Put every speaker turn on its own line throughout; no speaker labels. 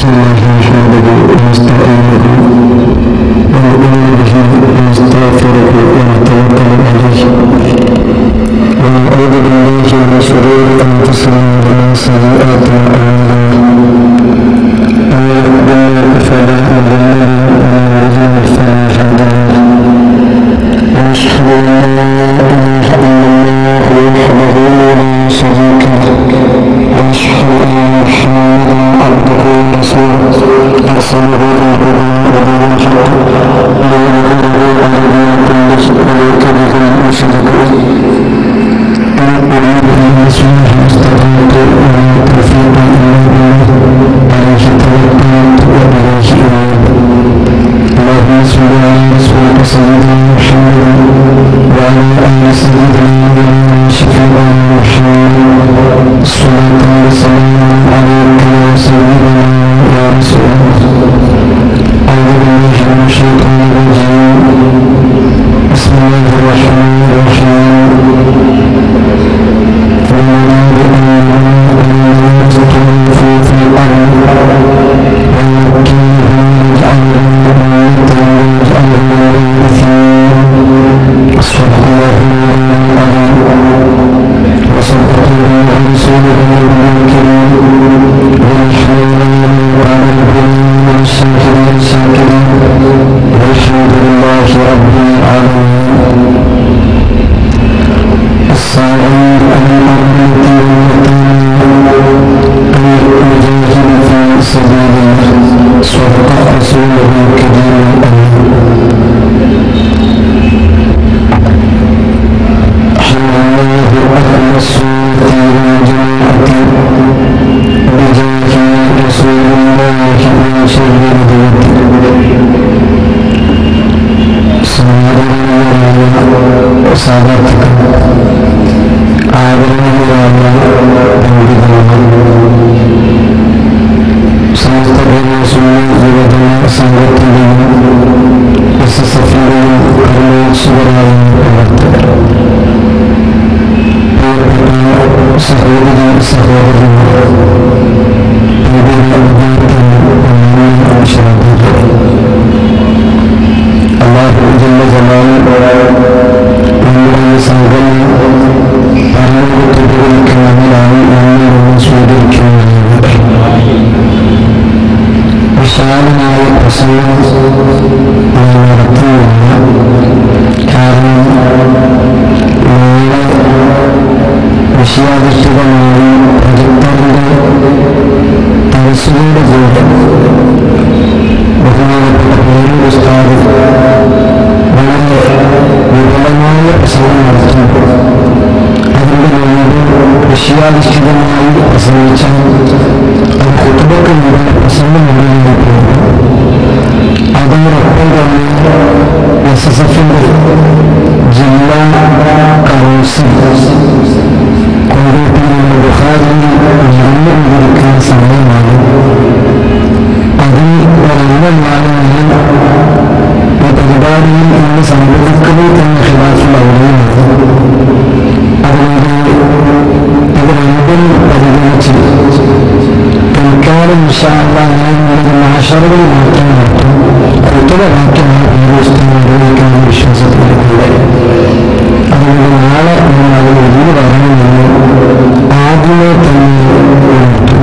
الله نحمده ونستعينه ونؤمن به ونستغفره ونتوكل عليه ونعوذ بالله من شرور انفسنا ومن سيئات اعمالنا من يهد الله فلا مضل له ومن يضلل فلا هادي له ونشهد ان لا اله الا الله وحده لا شريك له ونشهد ان محمدا عبده ورسوله ارسله بالهدى ودين الحق ليظهره على دين كله ولو كره المشركون أريد أن أسمع استقامت ولا توفيق إلا بالله عليه توكلت وإليه أنيب اللهم صل على رسولك سيدنا محمد وعلى آل سيدنا وشفيعنا محمد صلاة وسلاما عليك يا سيدنا يا رسول الله أعوذ بالله من الشيطان الرجيم بسم الله الرحمن الرحيم فمن أن تطوفوا في الأرض ونمكنهم واجعلهم أمة واجعلهم وارثين صدق الله العظيم وصدق الله رسوله الكريم ونحن على الهدى الشاكرين الشاكرين والحمد لله رب العالمين السائل عن الأرض المجاهد في سبيل الله صدق رسوله الكريم الأمين حمد الله أهل السنة والجماعة بجاه رسول الله من شر الهدى സാധാർത്ഥ ആദരണീയമായ പണ്ഡിതന്മാർ സമസ്ത ബ്രഹ്മസുന്ന യുവജന സംഘത്തിൻ്റെയും S S എഫിൻ്റെയും പരമേശ്വരായ പ്രവർത്തകർ പ്രിയപ്പെട്ട സഹോദരി സഹോദരന്മാർ അള്ളാഹു ജല്ല ജലാൽ നമ്മുടെ ഈ സംഘം പരലോകത്തുപയോഗിക്കുന്നതിനായി നമ്മിൽ നിന്ന് സ്വീകരിക്കുന്നതാണ് വിശാലമായ പ്രസംഗം ഞാൻ നടത്തുന്നില്ല കാരണം നാളെ വിഷയാധിഷ്ഠിതമായി പ്രൊജക്ടറിൻ്റെ തരസുകളുടെ കൂടെ ബഹുമാനപ്പെട്ട പേര് ഉസ്താദ് വളരെ വിപുലമായ പ്രസംഗം നടത്തുമ്പോൾ അതിൻ്റെ മുമ്പ് വിഷയാധിഷ്ഠിതമായി പ്രസംഗിച്ച അത് കുടുംബക്ക് മുമ്പ് പ്രസംഗം മുന്നിലേക്ക് അതോടൊപ്പം തന്നെ എസ് എസ് എഫിൻ്റെ ജില്ലാ കൗൺസിൽ കോഴിക്കോട് ബുഹാരിയിൽ നടന്നുകൊണ്ടിരിക്കുന്ന സമയമാണ് അതിൽ ഒരംഗമാണ് ഞാൻ ഈ പരിപാടിയിൽ ഇന്ന് സംബന്ധിക്കുന്നത് തന്നെ ഖിലാഫുൽ ഔലിയാണ് അതുകൊണ്ട് ഇത് രണ്ടും പരിഗണിച്ച് തൽക്കാലം വിശാല ഞാൻ ഒരു മാഷറുകൾ മാത്രം നടത്തും കുത്തല വാക്യമാണ് പേരുസ്തം നിർവഹിക്കുന്ന വിശ്വാസത്തിൻ്റെ കൂടെ അതുകൊണ്ട് നാളെ ഞാൻ അതിൽ വലിയ വരണമെന്ന് ആദ്യമേ തന്നെ ഉണർത്തും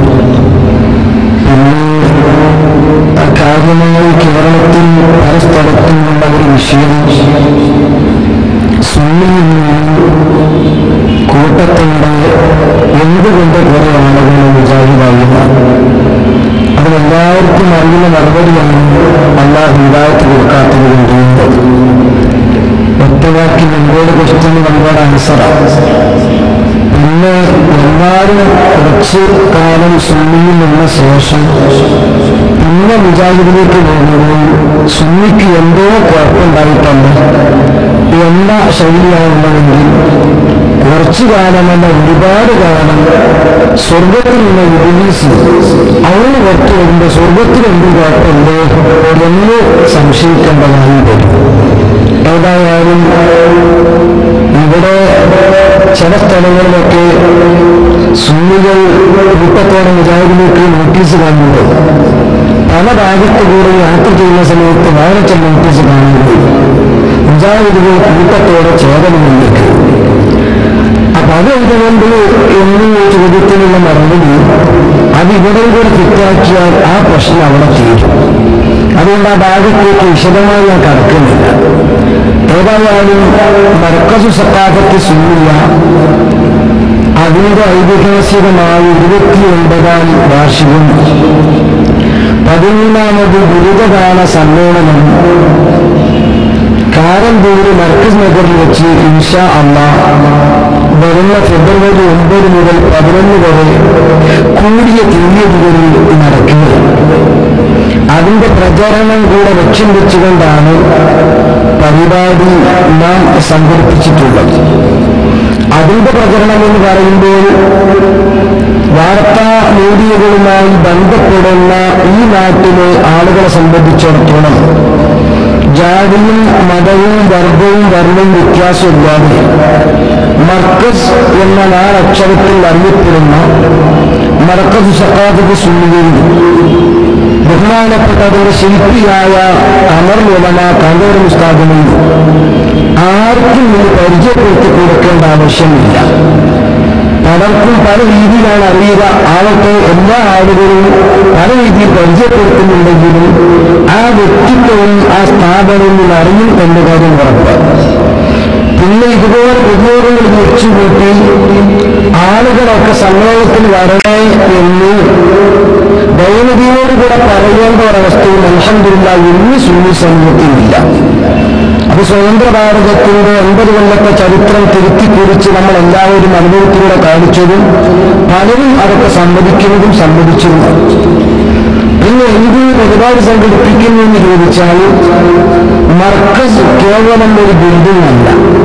പിന്നെ കാര്യമായി കേരളത്തിൽ പല സ്ഥലത്തുമുള്ള ഒരു വിഷയം സുന്നിയിൽ നിന്ന് കൂട്ടത്തിന്റെ എന്തുകൊണ്ട് കുറെ ആളുകൾ മുജാഹിദായില്ല അതിലെല്ലാവർക്കും അറിയുന്ന മറുപടിയാണ് അള്ളാഹ് ഹിദായത്ത് കൊടുക്കാത്തത് കൊണ്ട് ഒറ്റവാക്കി നമ്മളോട് ക്വസ്റ്റ്യൻ നമ്മളോട് ആൻസറാണ് പിന്നെ എല്ലാവരും കുറച്ച് കാലം സുന്നിയിൽ നിന്ന ശേഷം പിന്നെ മുജാഹിദിലേക്ക് പോകുമ്പോൾ സുന്നിക്ക് എന്തോ കുഴപ്പമുണ്ടായിട്ടല്ല എന്താ ശൈലിയാവുന്നതെങ്കിൽ കുറച്ചു കാലമല്ല ഒരുപാട് കാലം സ്വർഗത്തിൽ നിന്ന് ഇബിലീസ് അവന് പുറത്തു വരുമ്പോൾ സ്വർഗത്തിൽ എന്ത് കുഴപ്പമുണ്ടോ എന്ന് സംശയിക്കേണ്ടതായി വരും ഏതായാലും ഈ ഇവിടെ ചില സ്ഥലങ്ങളിലൊക്കെ സുന്നികൾ കൂട്ടത്തോടെ മുജാഹിദിലേക്ക് നോട്ടീസ് കാണുമ്പോൾ പല ഭാഗത്തു കൂടെ യാത്ര ചെയ്യുന്ന സമയത്ത് വേറെ ചില നോട്ടീസ് കാണുമ്പോൾ മുജാഹിദുകൾ കൂട്ടത്തോടെ ചേതനങ്ങളിലേക്ക് അപ്പൊ അത് എന്തുകൊണ്ട് എന്ന് ചോദ്യത്തിനുള്ള മറുപടി അത് ഇവിടെ കൂടെ ഫിറ്റാക്കിയാൽ ആ പ്രശ്നം അവിടെ തീരും അതുകൊണ്ട് ആ ഭാഗത്തേക്ക് വിശദമായി ഞാൻ കടക്കുന്നില്ല ഏതായാലും മർക്കസു സക്കാഫത്ത് സുന്നില്ല അതിന്റെ ഐതിഹാസികമായ ഇരുപത്തി ഒൻപതാം വാർഷികം പതിമൂന്നാമത് ബിരുദകാല സമ്മേളനം കാരന്തൂര് മർക്കസ് നഗറിൽ വെച്ച് ഇൻഷാ അള്ളാ വരുന്ന ഫെബ്രുവരി ഒമ്പത് മുതൽ പതിനൊന്ന് വരെ കൂടിയ തീയതികളിൽ നടക്കുകയാണ് അതിന്റെ പ്രചരണം കൂടെ ലക്ഷ്യം വെച്ചുകൊണ്ടാണ് പരിപാടി നാം സംഘടിപ്പിച്ചിട്ടുള്ളത് അതിന്റെ പ്രചരണം എന്ന് പറയുമ്പോൾ വാർത്താ മീഡിയകളുമായി ബന്ധപ്പെടുന്ന ഈ നാട്ടിലെ ആളുകളെ സംബന്ധിച്ചിടത്തോളം ജാതിയും മതവും വർഗവും വർണ്ണവും വ്യത്യാസമില്ലാതെ മർക്കസ് എന്ന നാലക്ഷരത്തിൽ അറിയപ്പെടുന്ന മർക്കസ് സക്കാഫത്ത് സുന്നിയും ബഹുമാനപ്പെട്ട അതിന്റെ ശില്പിയായ അമർ ഉലമ കാന്തൂർ മുസ്താദിനും ആർക്കും ഇത് പരിചയപ്പെടുത്തി കൊടുക്കേണ്ട ആവശ്യമില്ല പലർക്കും പല രീതിയിലാണ് അറിയുക ആവട്ടെ എല്ലാ ആളുകളും പല രീതിയിൽ പരിചയപ്പെടുത്തുന്നുണ്ടെങ്കിലും ആ വ്യക്തിത്വവും ആ സ്ഥാപനവും അറിയും എന്ന കാര്യം ഉറപ്പ് പിന്നെ ഇതുപോലെ ഉദ്യോഗങ്ങൾ വെച്ചുകൂട്ടി ആളുകളൊക്കെ സമ്മേളനത്തിൽ വരണേ എന്ന് ദൈവതിയോടുകൂടെ പറയേണ്ട ഒരവസ്ഥയും അലഹമില്ല ഇന്ന് സുന്നി സമൂഹത്തിനില്ല അത് സ്വതന്ത്ര ഭാരതത്തിന്റെ ഒൻപത് കൊല്ലത്തെ ചരിത്രം തിരുത്തി കുറിച്ച് നമ്മൾ എല്ലാവരും അനുഭവത്തിലൂടെ കാണിച്ചതും പലരും അതൊക്കെ സമ്മതിക്കുന്നതും സമ്മതിച്ചതുമാണ് പിന്നെ എന്ത് പരിപാടി സംഘടിപ്പിക്കുന്നു എന്ന് ചോദിച്ചാൽ മർക്കസ് കേവലം ഒരു ബിൽഡിംഗ് അല്ല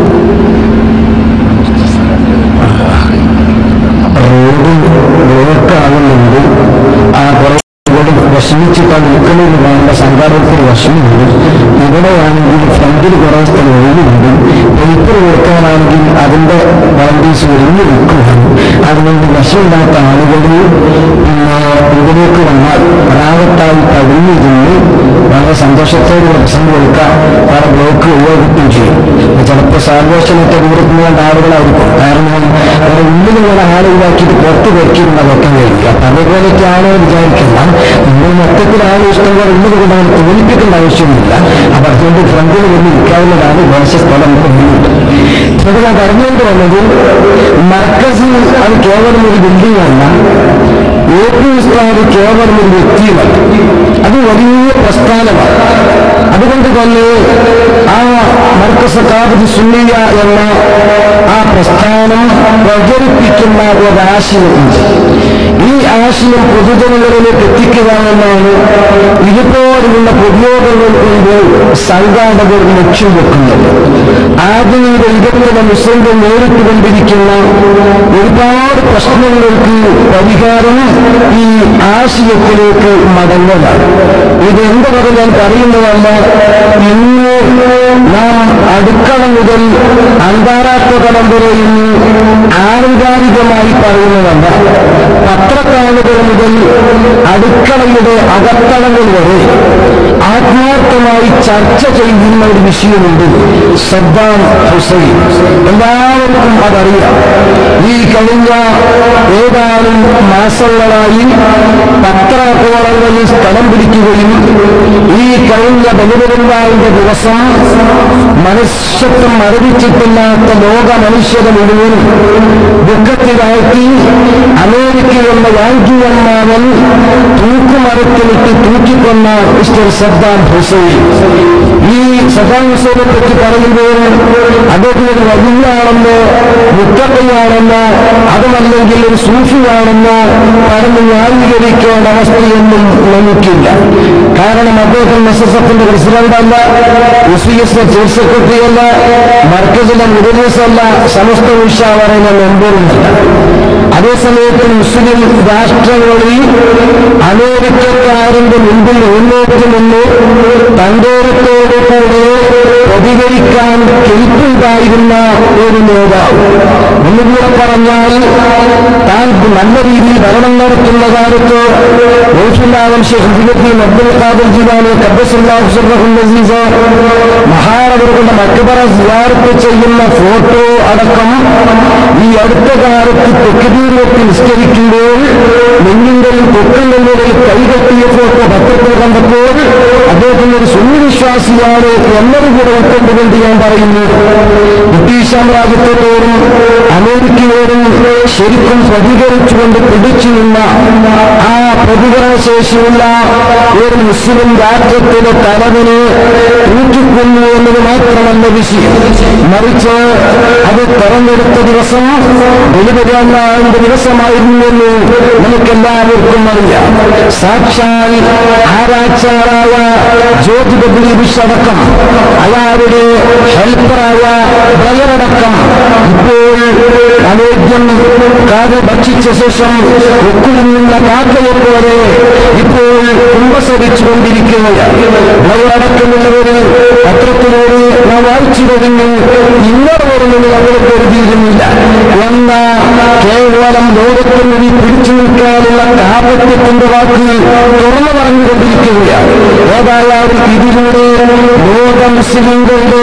റോഡ് ബ്ലോക്കാകുന്നുണ്ട് ആ കുറെ ഇവിടെ വിഷമിച്ചിട്ടാണ് നിൽക്കുന്നതെന്ന് കാണുന്ന സംഘാടകത്തിന് വിഷമമുണ്ട് ഇവിടെയാണെങ്കിൽ ഫ്രണ്ടിൽ കുറെ സ്ഥലം ഒഴിവുണ്ട് പേപ്പർ കൊടുക്കാനാണെങ്കിൽ അതിന്റെ വോളണ്ടീസ് ഒഴിഞ്ഞു നിൽക്കുകയാണ് അതുകൊണ്ട് വിഷമില്ലാത്ത ആളുകൾ പിന്നെ ഇതിലേക്ക് വന്നാൽ പ്രാകത്തായി കഴിഞ്ഞിരുന്ന് വളരെ സന്തോഷത്തോടെ പ്രസംഗം കൊടുക്കാം വളരെ ബ്ലോക്ക് ഒഴിവാക്കുകയും ചെയ്യും ചിലപ്പോൾ സാർവേഷനൊക്കെ ദൂരത്ത് നിന്ന് ആളുകളായിരിക്കും കാരണം അവരെ ഉള്ളിൽ ഇങ്ങനെ ആളുകളാക്കിയിട്ട് പുറത്ത് വെക്കുന്ന വെക്കാൻ കഴിയില്ല അപ്പൊ അതേപോലെയൊക്കെയാണോ വിചാരിക്കില്ല നിങ്ങൾ മൊത്തത്തിൽ ആളെ ഇഷ്ടം പോലെ ഉള്ളത് കൊണ്ട് അവൻ തോന്നിപ്പിക്കേണ്ട ആവശ്യമില്ല അപ്പൊ അതുകൊണ്ട് ഫ്രണ്ടിൽ വന്ന് ഇരിക്കാവുന്നതാണ് ദേശ സ്ഥലം മുന്നിലുണ്ട് ഇവിടെ ഞാൻ പറഞ്ഞുകൊണ്ട് വന്നത് മർക്കസ് അത് കേവലം ഒരു ബിൽഡിംഗ് അല്ല ഏറ്റവും ഉസ്താദ് കേവലം ഒരു വ്യക്തിയുമല്ല അത് വലിയ പ്രസ്ഥാനമാണ് അതുകൊണ്ട് തന്നെ ആ മർക്കസ് കാബത്ത് സുന്നിയ എന്ന ആ പ്രസ്ഥാനം പ്രചരിപ്പിക്കുന്ന ഒരാശയമുണ്ട് ഈ ആശയം പൊതുജനങ്ങളിലേക്ക് എത്തിക്കുക എന്നാണ് ഇതുപോലുള്ള പൊതുയോഗങ്ങൾ കൊണ്ട് സംഘാടകർ ലക്ഷ്യം വെക്കുന്നത് ആധുനിക യുഗത്തിലെ മുസ്ലിംകൾ നേരിട്ടുകൊണ്ടിരിക്കുന്ന ഒരുപാട് പ്രശ്നങ്ങൾക്ക് പരിഹാരം ഈ ആശയത്തിലേക്ക് മടങ്ങലാണ് ഇത് എന്ത് പറഞ്ഞാൽ പറയുന്നതല്ല ഇന്ന് നാം അടുക്കള മുതൽ അന്താരാഷ്ട്ര തലം വരെ ഇന്ന് ആലങ്കാരികമായി പറയുന്നതല്ല പത്രത്താളുകൾ മുതൽ അടുക്കളയുടെ അകത്തളങ്ങൾ വരെ ആത്മാർത്ഥമായി ചർച്ച ചെയ്യുന്ന ഒരു വിഷയമുണ്ട് സദ്ദാം ഹുസൈൻ എല്ലാവർക്കും അതറിയാം ഈ കഴിഞ്ഞ ഏതാനും മാസങ്ങളായി പത്രകോളങ്ങളിൽ സ്ഥലം പിടിക്കുകയും ഈ കഴിഞ്ഞ ബലിപെരുന്നാളിന്റെ ദിവസം മനുഷ്യത്വം മരവിച്ചിട്ടില്ലാത്ത ലോക മനുഷ്യരെ മുഴുവനും ദുഃഖത്തിലാക്കി അമേരിക്ക എന്ന യാങ്കിയന്മാവൻ തൂക്കുമരത്തിലിട്ട് തൂക്കിക്കൊന്ന മിസ്റ്റർ സദ്ദാം ഹുസൈൻ ഈ സദ്ദാം ഹുസൈനെ പറ്റി പറയുമ്പോൾ അദ്ദേഹം ഒരു വലിയാണെന്നോ മുത്തക്കയാണെന്നോ അതുമല്ലെങ്കിൽ ഒരു സൂഫിയാണെന്നോ പറഞ്ഞ് ന്യായീകരിക്കേണ്ട അവസ്ഥയൊന്നും നമുക്കില്ല കാരണം അദ്ദേഹം എസ് എസ് എഫിന്റെ പ്രസിഡന്റ് അല്ല S P S chief secretary അല്ല മർക്കസിലെ മുതലീസ് അല്ല സമസ്ത ഉഷാവറിന്റെ മെമ്പറുമല്ല അതേസമയത്ത് മുസ്ലിം രാഷ്ട്രങ്ങളിൽ അമേരിക്കക്കാരന്റെ മുമ്പിൽ എഴുന്നേറ്റ് നിന്ന് തന്തോരത്തോടു കൂടെ
പ്രതികരിക്കാൻ കെൽപ്പുണ്ടായിരുന്ന ഒരു നേതാവ് ഒന്നുകൂടെ പറഞ്ഞാൽ താൻ നല്ല രീതിയിൽ ഭരണം നടത്തുന്ന കാലത്ത് ഓഫില്ലാവൻ ഷെഹ്ദീൻ അബ്ദുൽ ഖാദർ ജിലാനി കബ്ബസുല്ലാഹുസീസ് മഹാനവരുടെ മറ്റുപറ സിയാർത്ത് ചെയ്യുന്ന ഫോട്ടോ അടക്കം ഈ അടുത്ത കാലത്ത് തെക്കുതീരത്തിൽ നിസ്കരിക്കുമ്പോൾ നെഞ്ഞിൻ്റെയും പൊക്കങ്ങളിലും കൈകെട്ടിയ ഫോട്ടോ പത്രത്തിൽ കണ്ടപ്പോൾ അദ്ദേഹത്തിന് ഒരു സുന്നിവിശ്വാസിയാണ് എന്നത് കൂടെ ഉൾക്കൊണ്ടുകൊണ്ട് ഞാൻ പറയുന്നു ബ്രിട്ടീഷ് സാമ്രാജ്യത്തോടും അമേരിക്കയോടും ശരിക്കും പ്രതികരിച്ചുകൊണ്ട് പിടിച്ചു നിന്ന ആ പ്രതികരണശേഷിയുള്ള ഒരു മുസ്ലിം രാജ്യത്തിലെ തലവനെ തൂക്കിക്കൊന്നു എന്നത് മാത്രമല്ല വിഷയം മറിച്ച് അത് തെരഞ്ഞെടുത്ത ദിവസം ബലിപെരുന്നാളിന്റെ ദിവസമായിരുന്നെന്ന് നമുക്കെല്ലാവർക്കും അറിയാം സാക്ഷാൽ ആരാച്ചാറായ ജോർജ് ഡബ്ല്യു ബുഷ് അടക്കം അയാളുടെ ഹെൽപ്പറായ ബ്രയറടക്കം ഇപ്പോൾ അനേദ്യം കാത് ഭക്ഷിച്ച ശേഷം കൊക്കിൽ നിന്ന കാക്കയെ പോലെ ഇപ്പോൾ കുമ്പസരിച്ചുകൊണ്ടിരിക്കുകയാണ് ബ്രയറടക്കമുള്ളവര് പത്രത്തിലൂടെ നാം വായിച്ചു കഴിഞ്ഞു ഇന്നലെ വരുന്നത് നമ്മൾ കരുതിയിരുന്നില്ല എന്ന കേവലം ലോകത്തിന് ഈ പിടിച്ചു നിൽക്കാനുള്ള കാപത്യത്തിന്റെ വാക്കുകൾ തുറന്നു പറഞ്ഞുകൊണ്ടിരിക്കുകയാണ് ഏതായാലും ഇതിലൂടെ ലോക മുസ്ലിങ്ങളുടെ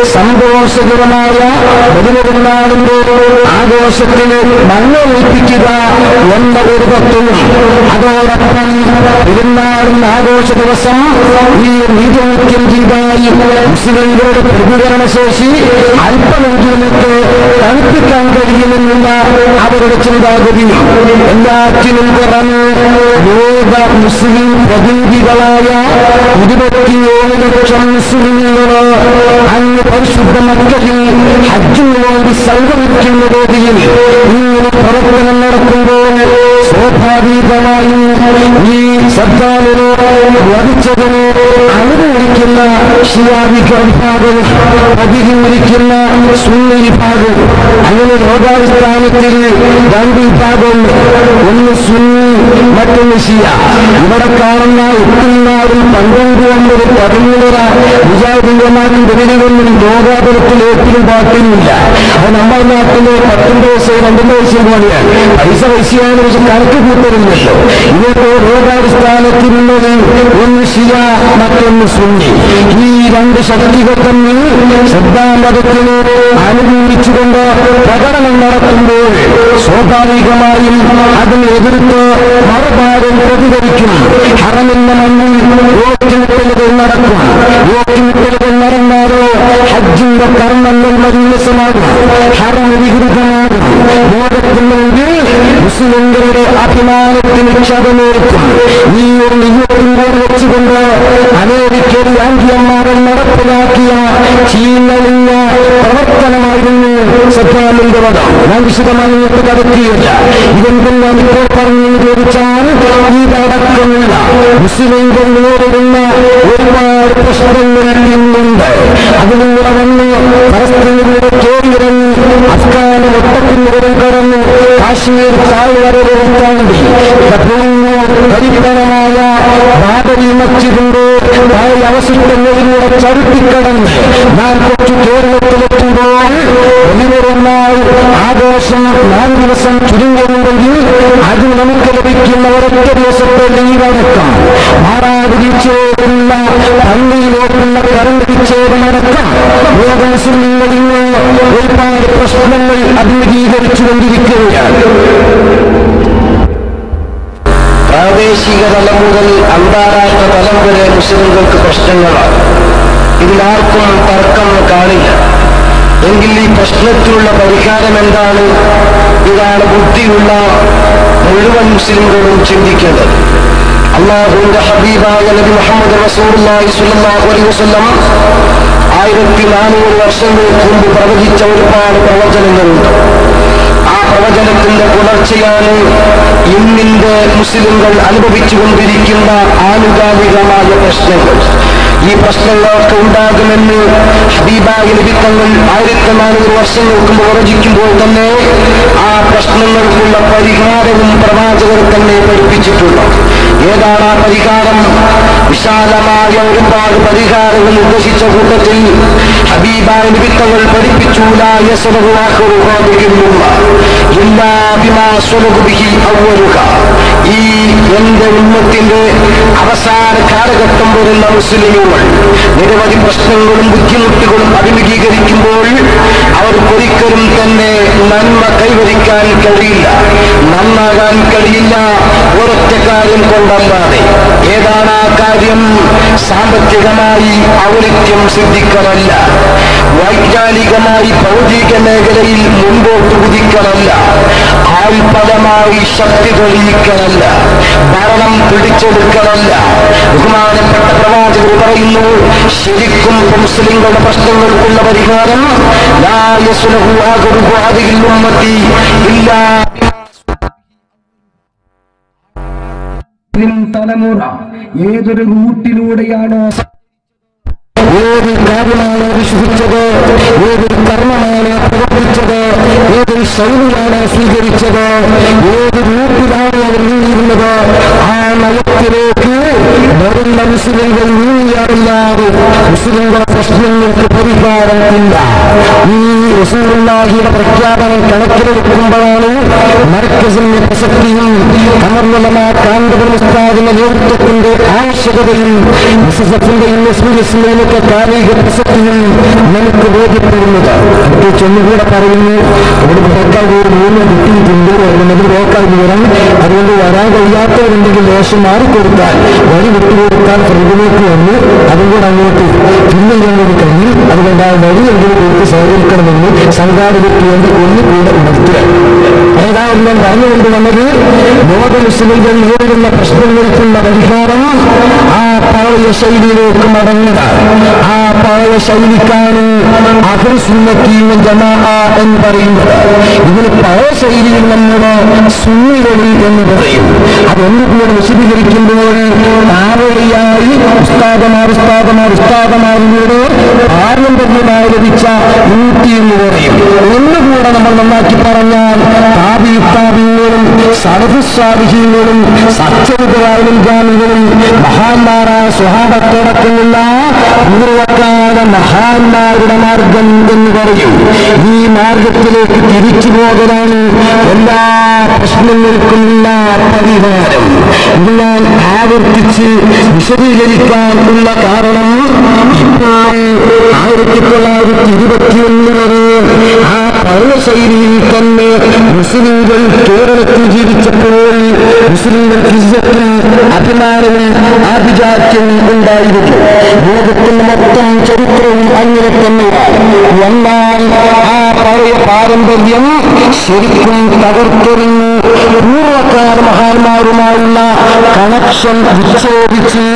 സന്തോഷകരമായ ബലിപെരുന്നാളിന്റെ ആഘോഷത്തിന് മണ്ണൊഴിപ്പിക്കുക എന്ന ഒരു തത്വവും അതോടൊപ്പം പെരുന്നാളിന്റെ ആഘോഷ ദിവസം ഈ നീതിമുഖ്യം ചെയ്തായി മുസ്ലിങ്ങളുടെ പ്രതികരണശേഷി അല്പമെങ്കിലും തണുപ്പിക്കാൻ കഴിയുമെന്നുള്ള അവരുടെ ചിന്താഗതി എല്ലാറ്റിനും പുറമെ ലോക മുസ്ലിം പ്രതിനിധികളായ ഇരുപത്തിയേഴ് ലക്ഷം മുസ്ലിങ്ങള് അങ്ങ് പരിശുദ്ധ മക്കളിൽ ഹജ്ജിന് വേണ്ടി സംഗമിക്കുന്ന വേദിയിൽ ഇങ്ങനെ പ്രവർത്തനം നടക്കുമ്പോൾ സ്വാഭാവികമായും ഈ സർക്കാരിനെ വധിച്ചതിനെ അനുകൂലിക്കുന്ന ഷിയാവിക വിഭാഗവും പ്രതികൂലിക്കുന്ന സുന്നി വിഭാഗവും അങ്ങനെ ലോകാടിസ്ഥാനത്തിൽ രണ്ട് വിഭാഗം ഒന്ന് സുന്നി മറ്റൊന്ന് ഷിയ ഇവിടെ കാണുന്ന എട്ടുന്നാറും പന്ത്രണ്ട് ഒമ്പത് പതിമൂന്നര മുജാഹിദിന്റെമാരും ദിനങ്ങളൊന്നും ലോകാതലത്തിൽ ഏറ്റിലും പാട്ടിലുമില്ല അത് നമ്മുടെ നാട്ടിലെ പത്തും ദിവസവും രണ്ടും ദിവസവും പോലെയാണ് പൈസ പൈസയാണ് പക്ഷെ കണക്ക് കൂട്ടരുന്നല്ലോ ഇതൊക്കെ ലോകാടിസ്ഥാനത്തിലുള്ളത് ഒന്ന് ഷിയ മറ്റൊന്ന് സുന്നി ഈ രണ്ട് ശക്തികൾ തമ്മിൽ ശ്രദ്ധാമതത്തിന് അനുകൂലിച്ചുകൊണ്ട് പ്രകടനം നടത്തുമ്പോൾ സ്വാഭാവികമായും അതിനെ എതിർത്ത് മറുഭാഗം പ്രതികരിക്കും ഹറമെന്ന മണ്ണിൽ വോട്ടുമിട്ടലുകൾ നടക്കും വോട്ടുമിട്ടലുകൾ നടന്നാലോ ഹജ്ജിന്റെ കർമ്മങ്ങൾ മരുന്നസമാകും ഹറം വികൃതമാകും ലോകത്തിന് മുമ്പിൽ മുസ്ലിങ്ങളുടെ അഭിമാനത്തിന് ക്ഷതമേൽക്കും ഈ ഒരു നിയമത്തിൻ്റെ വെച്ചുകൊണ്ട് അമേരിക്കൻ യാങ്കിയന്മാരൻ നടപ്പിലാക്കിയ ചീനലിഞ്ഞ പ്രവർത്തനമായിരുന്നു സദ്ദാമിന്റെ വധ ഞാൻ വിശദമായി നിങ്ങൾക്ക് കടക്കുകയില്ല ഇതെന്തും ഞാൻ ഇപ്പോൾ പറഞ്ഞു ചോദിച്ചാൽ ഇതടക്കമുള്ള മുസ്ലിങ്ങൾ നേരിടുന്ന ഒരുപാട് പ്രശ്നങ്ങൾ ഇന്നുണ്ട് അതിലൂടെ വന്ന് പരസ്പരങ്ങളുടെ കേറിയിറങ്ങി അഫ്ഗാന് ഒട്ടക്കുന്നുകളും കടന്നു കാശ്മീർ താഴ്വരകൾ താണ്ടി പരിപ്പരമായ ബാബരി മസ്ജിദിന്റെ താഴെ അവശിഷ്ടങ്ങളിലൂടെ ചവിട്ടിക്കടന്ന് ഞാൻ കൊച്ചു കേരളത്തിലെത്തുമ്പോൾ ഒന്നിനൊരുനാൾ ആഘോഷം നാല് ദിവസം ചുരുങ്ങിയുണ്ടെങ്കിൽ അത് നമുക്ക് ലഭിക്കുന്ന ഒരൊറ്റ ദിവസത്തെ ലീവടക്കം മാറാട് വിച്ഛേദമുള്ള പള്ളിയിലോട്ടുള്ള കറണ്ട് വിച്ഛേദമടക്കം ലോക മുസ്ലിങ്ങൾ ഇന്ന് ഒരുപാട് പ്രശ്നങ്ങൾ അഭിമുഖീകരിച്ചുകൊണ്ടിരിക്കുകയാണ് പ്രാദേശിക തലം മുതൽ അന്താരാഷ്ട്ര തലം വരെ മുസ്ലിങ്ങൾക്ക് പ്രശ്നങ്ങളാണ് ഇതിലാർക്കും തർക്കം കാണില്ല എങ്കിൽ ഈ പ്രശ്നത്തിനുള്ള പരിഹാരം എന്താണ് ഇതാണ് ബുദ്ധിയുള്ള മുഴുവൻ മുസ്ലിംകളും ചിന്തിക്കേണ്ടത് അള്ളാഹുവിന്റെ ഹബീബായ നബി മുഹമ്മദ് റസൂലുള്ളാഹി സ്വല്ലല്ലാഹു അലൈഹി വസല്ലം ആയിരത്തി നാനൂറ് വർഷങ്ങൾക്ക് മുമ്പ് പ്രവചിച്ച ഒരുപാട് പ്രവചനങ്ങളുണ്ട് ആ പ്രവചനത്തിന്റെ പുലർച്ചെയാണ് ഇന്നിന്റെ മുസ്ലിങ്ങൾ അനുഭവിച്ചുകൊണ്ടിരിക്കുന്ന ആനുകാലികമായ പ്രശ്നങ്ങൾ ഈ പ്രശ്നങ്ങളൊക്കെ ഉണ്ടാകുമെന്ന് ഹബീബായ നിമിത്തങ്ങൾ ആയിരത്തി നാനൂറ് വർഷങ്ങൾക്ക് മുമ്പ് പ്രവചിക്കുമ്പോൾ തന്നെ ആ പ്രശ്നങ്ങൾക്കുള്ള പരിഹാരവും പ്രവാചകർ തന്നെ പഠിപ്പിച്ചിട്ടുണ്ട് ഏതാണ് ആ പരിഹാരം വിശാലമായ ഒരുപാട് പരിഹാരങ്ങൾ നിർദ്ദേശിച്ച കൂട്ടത്തിൽ ഹബീബായ നിമിത്തങ്ങൾ പഠിപ്പിച്ചു ലാ യസ്ലഹു ആഖിറു ഹാദിഹിൽ ഉമ്മ ഇല്ലാ ബിമാ സ്വലഹു ബിഹി അവ്വലുഹ ഈ എന്റെ ഉമ്മത്തിന്റെ അവസാന കാലഘട്ടം വരുന്ന മുസ്ലിമുകൾ നിരവധി പ്രശ്നങ്ങളും ബുദ്ധിമുട്ടുകളും അഭിമുഖീകരിക്കുമ്പോൾ അവർക്കൊരിക്കലും തന്നെ നന്മ കൈവരിക്കാൻ കഴിയില്ല നന്നാകാൻ കഴിയില്ല ഒരൊറ്റ കാര്യം കൊണ്ടല്ലാതെ ഏതാണ് ആ കാര്യം സാമ്പത്തികമായി ഔലിത്യം സിദ്ധിക്കലല്ല വൈജ്ഞാനികമായി ഭൗതിക മേഖലയിൽ മുമ്പോട്ട് കുതിക്കലല്ല ആൾപദമായി ശക്തി തെളിയിക്കലല്ല ഭരണം പിടിച്ചെടുക്കലല്ല ബഹുമാനപ്പെട്ട പ്രവാചകർ പറയുന്നു ശരിക്കും മുസ്ലിങ്ങളുടെ പ്രശ്നങ്ങൾക്കുള്ള പരിഹാരം ലാ യസ്ലഹു ആഖിറു ഹാദിഹിൽ ഉമ്മത്തി ഇല്ലാ മുസ്ലിം തലമുറ ഏതൊരു റൂട്ടിലൂടെയാണോ ഏത് കാര്യമാണ് വിശ്വസിച്ചത് ഏതൊരു കർമ്മമാണ് പ്രവർത്തിച്ചത് ഏതൊരു ശൈലിയാണ് സ്വീകരിച്ചത് ഏത് റൂട്ടിലാണ് അവർ നീങ്ങിയിരുന്നത് ആ നയത്തിലേക്ക് വരുന്ന മുസ്ലിങ്ങൾ നീങ്ങിയാറില്ലാതെ മുസ്ലിങ്ങളുടെ പ്രശ്നങ്ങൾക്ക് പരിഹാരം ഇല്ല ഈ റസൂറുള്ളാഹിയുടെ പ്രഖ്യാപനം കണക്കിലെടുക്കുമ്പോഴാണ് മർക്കസിന്റെ പ്രസക്തിയും അമർന്നലമ കാന്തപുരം ഉസ്താദിന്റെ നേതൃത്വത്തിന്റെ ആവശ്യകതയും എസ്എസ്എഫിന്റെയും എസ് ബി എസിന്റെയുമൊക്കെ കാലിക പ്രസക്തിയും നമുക്ക് ബോധ്യപ്പെടുന്നത് പ്രത്യേകിച്ച് ഒന്നുകൂടെ പറയുന്നു ഇവിടെ ബ്ലോക്കാൽ ഒരു മൂന്ന് കിട്ടിയിട്ടുണ്ട് എന്നത് ബ്ലോക്കാൽ വിവരം അതുകൊണ്ട് വരാൻ കഴിയാത്തവരുണ്ടെങ്കിൽ ലേശം മാറിക്കൊടുത്താൽ വഴി വിട്ടുകൊടുത്താൽ ഫ്രണ്ടിലേക്ക് വന്ന് അതും കൂടെ അങ്ങോട്ട് പിന്നെ ചെയ്യാനൊരു കഴിയും അതുകൊണ്ട് ആ വഴിയെങ്കിലും കൊടുത്ത് സഹകരിക്കണമെന്ന് സംഘാടകർക്ക് വേണ്ടി ഒന്നുകൂടെ ഉണർത്തുക ഏതായാലും ഞാൻ പറഞ്ഞുകൊണ്ട് വന്നത് ലോക മുസ്ലിങ്ങൾ നേരിടുന്ന പ്രശ്നങ്ങൾക്കുള്ള പരിഹാരം ആ പഴയ ശൈലിയിലേക്ക് മടങ്ങുക ആ പഴയ ശൈലിക്കാണ് അഹ്റുസുന്നത്തീൻ ജമാ എന്ന് പറയുന്നത് ഇതിന് പഴയ ശൈലിയിൽ നമ്മുടെ സുന്നികളിൽ എന്ന് പറയും അതൊന്നുകൂടെ വിശദീകരിക്കുമ്പോൾ താവളിയായി ഉസ്താദമാർ ഉസ്താദമാർ ഉസ്താദമാരിലൂടെ പാരമ്പര്യമായി ലഭിച്ച ഊട്ടി എന്ന് പറയും ഒന്നുകൂടെ നമ്മൾ നന്നാക്കി പറഞ്ഞാൽ താബി താബിങ്ങളും സലഫുസ്വാദിഹീങ്ങളും സത്യവിധരായാലും ജാമികളും മഹാന്മാരായ സ്വഹാബത്തോടൊപ്പമുള്ള പൂർവകാല മഹാന്മാരുടെ മാർഗം എന്ന് പറയും ഈ മാർഗത്തിലേക്ക് തിരിച്ചു പോകലാണ് എല്ലാ പ്രശ്നങ്ങൾക്കുമുള്ള പരിഹാരം ഇത് ഞാൻ ആവർത്തിച്ച് വിശദീകരിക്കാൻ ഉള്ള കാരണം ഇപ്പോൾ ആയിരത്തി തൊള്ളായിരത്തി ഇരുപത്തിയൊന്ന് വരെ ആ പഴയ ശൈലിയിൽ തന്നെ മുസ്ലിങ്ങൾ കേരളത്തിൽ ജീവിച്ചപ്പോൾ മുസ്ലിങ്ങൾക്ക് ഇസ്സത്തും അഭിമാനവും ആഭിജാത്യവും ഉണ്ടായിരുന്നു ലോകത്തിന്റെ മൊത്തം ചരിത്രവും അങ്ങനെ തന്നെയാണ് എന്നാൽ ആ പഴയ പാരമ്പര്യം ശരിക്കും തകർത്തെറിഞ്ഞു പൂർവ്വകാല മഹാന്മാരുമായുള്ള കണക്ഷൻ വിച്ഛേദിച്ച്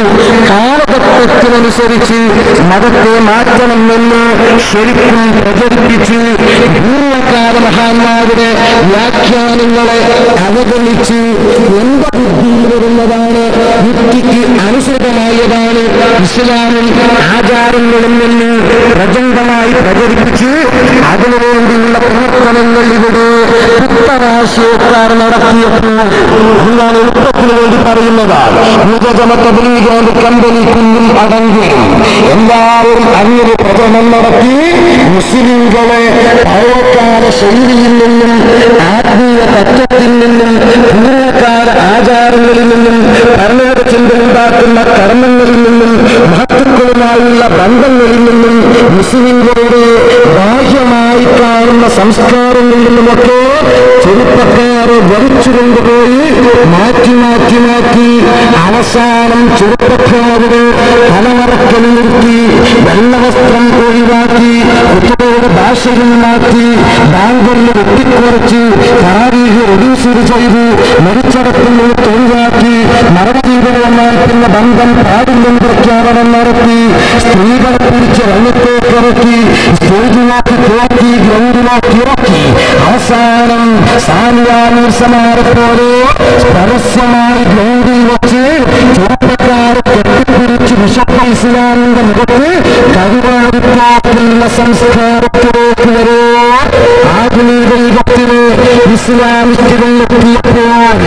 കാലഘട്ടത്തിനനുസരിച്ച് മതത്തെ മാറ്റണമെന്ന് ശരിക്കും പ്രചരിപ്പിച്ച് പൂർവ്വകാല മഹാന്മാരുടെ വ്യാഖ്യാനങ്ങളെ അവഗണിച്ച് എന്റെ ബുദ്ധിയിൽ വരുന്നതാണ് യുക്തിക്ക് അനുസൃതമായതാണ് ഇസ്ലാമിൽ ആചാരങ്ങളും എന്ന് പ്രചണ്ഡമായി പ്രചരിപ്പിച്ച് അതിനുവേണ്ടിയുള്ള പ്രവർത്തനങ്ങൾ ഇവിടെ പുത്തരാശയക്കാർ നടത്തിയപ്പോൾ അത് ഞാൻ എളുപ്പത്തിന് വേണ്ടി പറയുന്നതാണ് മുഖജമ തബ്ലീഗാന്റെ കമ്പനി കുഞ്ഞും അടങ്ങും എല്ലാവരും അങ്ങനെ പ്രചരണം നടത്തി മുസ്ലിങ്ങളെ പഴയകാല ശൈലിയിൽ നിന്നും ആത്മീയ തത്വത്തിൽ നിന്നും പൂർവ്വകാല ആചാരങ്ങളിൽ നിന്നും ഭരണയുടെ ചിന്ത ഉണ്ടാക്കുന്ന കർമ്മങ്ങളിൽ നിന്നും മഹത്തുക്കളുമായുള്ള ബന്ധങ്ങളിൽ നിന്നും മുസ്ലിങ്ങളുടെ ബാഹ്യമായി കാണുന്ന സംസ്കാരങ്ങളിൽ നിന്നുമൊക്കെ ചെറുപ്പക്കാരെ വലിച്ചു കൊണ്ടുപോയി മാറ്റി മാറ്റി മാറ്റി അവസാനം ചെറുപ്പക്കാരുടെ തലമറക്കൽ നിർത്തി വെള്ളവസ്ത്രം ഒഴിവാക്കി കുട്ടികളുടെ ഭാഷയിൽ മാറ്റി ബാങ്കുകളിൽ വെട്ടിക്കുറച്ച് താരീഖ് റെഡ്യൂസ് ചെയ്തു മരിച്ചടത്തിൽ നിന്ന് തൊഴിലാക്കി മരണജീവിതം വന്നാൽ പിന്നെ ബന്ധം പാടില്ലെന്ന് പ്രഖ്യാപനം നടത്തി സ്ത്രീകളെ പിടിച്ച് രംഗത്തേക്ക് ഇറക്കി സ്റ്റേജിലേക്ക് കയറ്റി ഗ്രൗണ്ടിലേക്ക് ഇറക്കി അവസാനം സാനിയാമീർസമാരെ പോലെ പരസ്യമായി ഗ്രൗണ്ടിൽ വെച്ച് ചെറുപ്പക്കാരെ കെട്ടിപ്പിടിച്ച് വിശപ്പ ഇസ്ലാമിന്റെ മുഖത്ത് കഴിവാതിപ്പാക്കുന്ന സംസ്കാരത്തിലേക്ക് വരെ ആധുനിക യുഗത്തിന് ഇസ്ലാമിക്കിലെത്തിയപ്പോൾ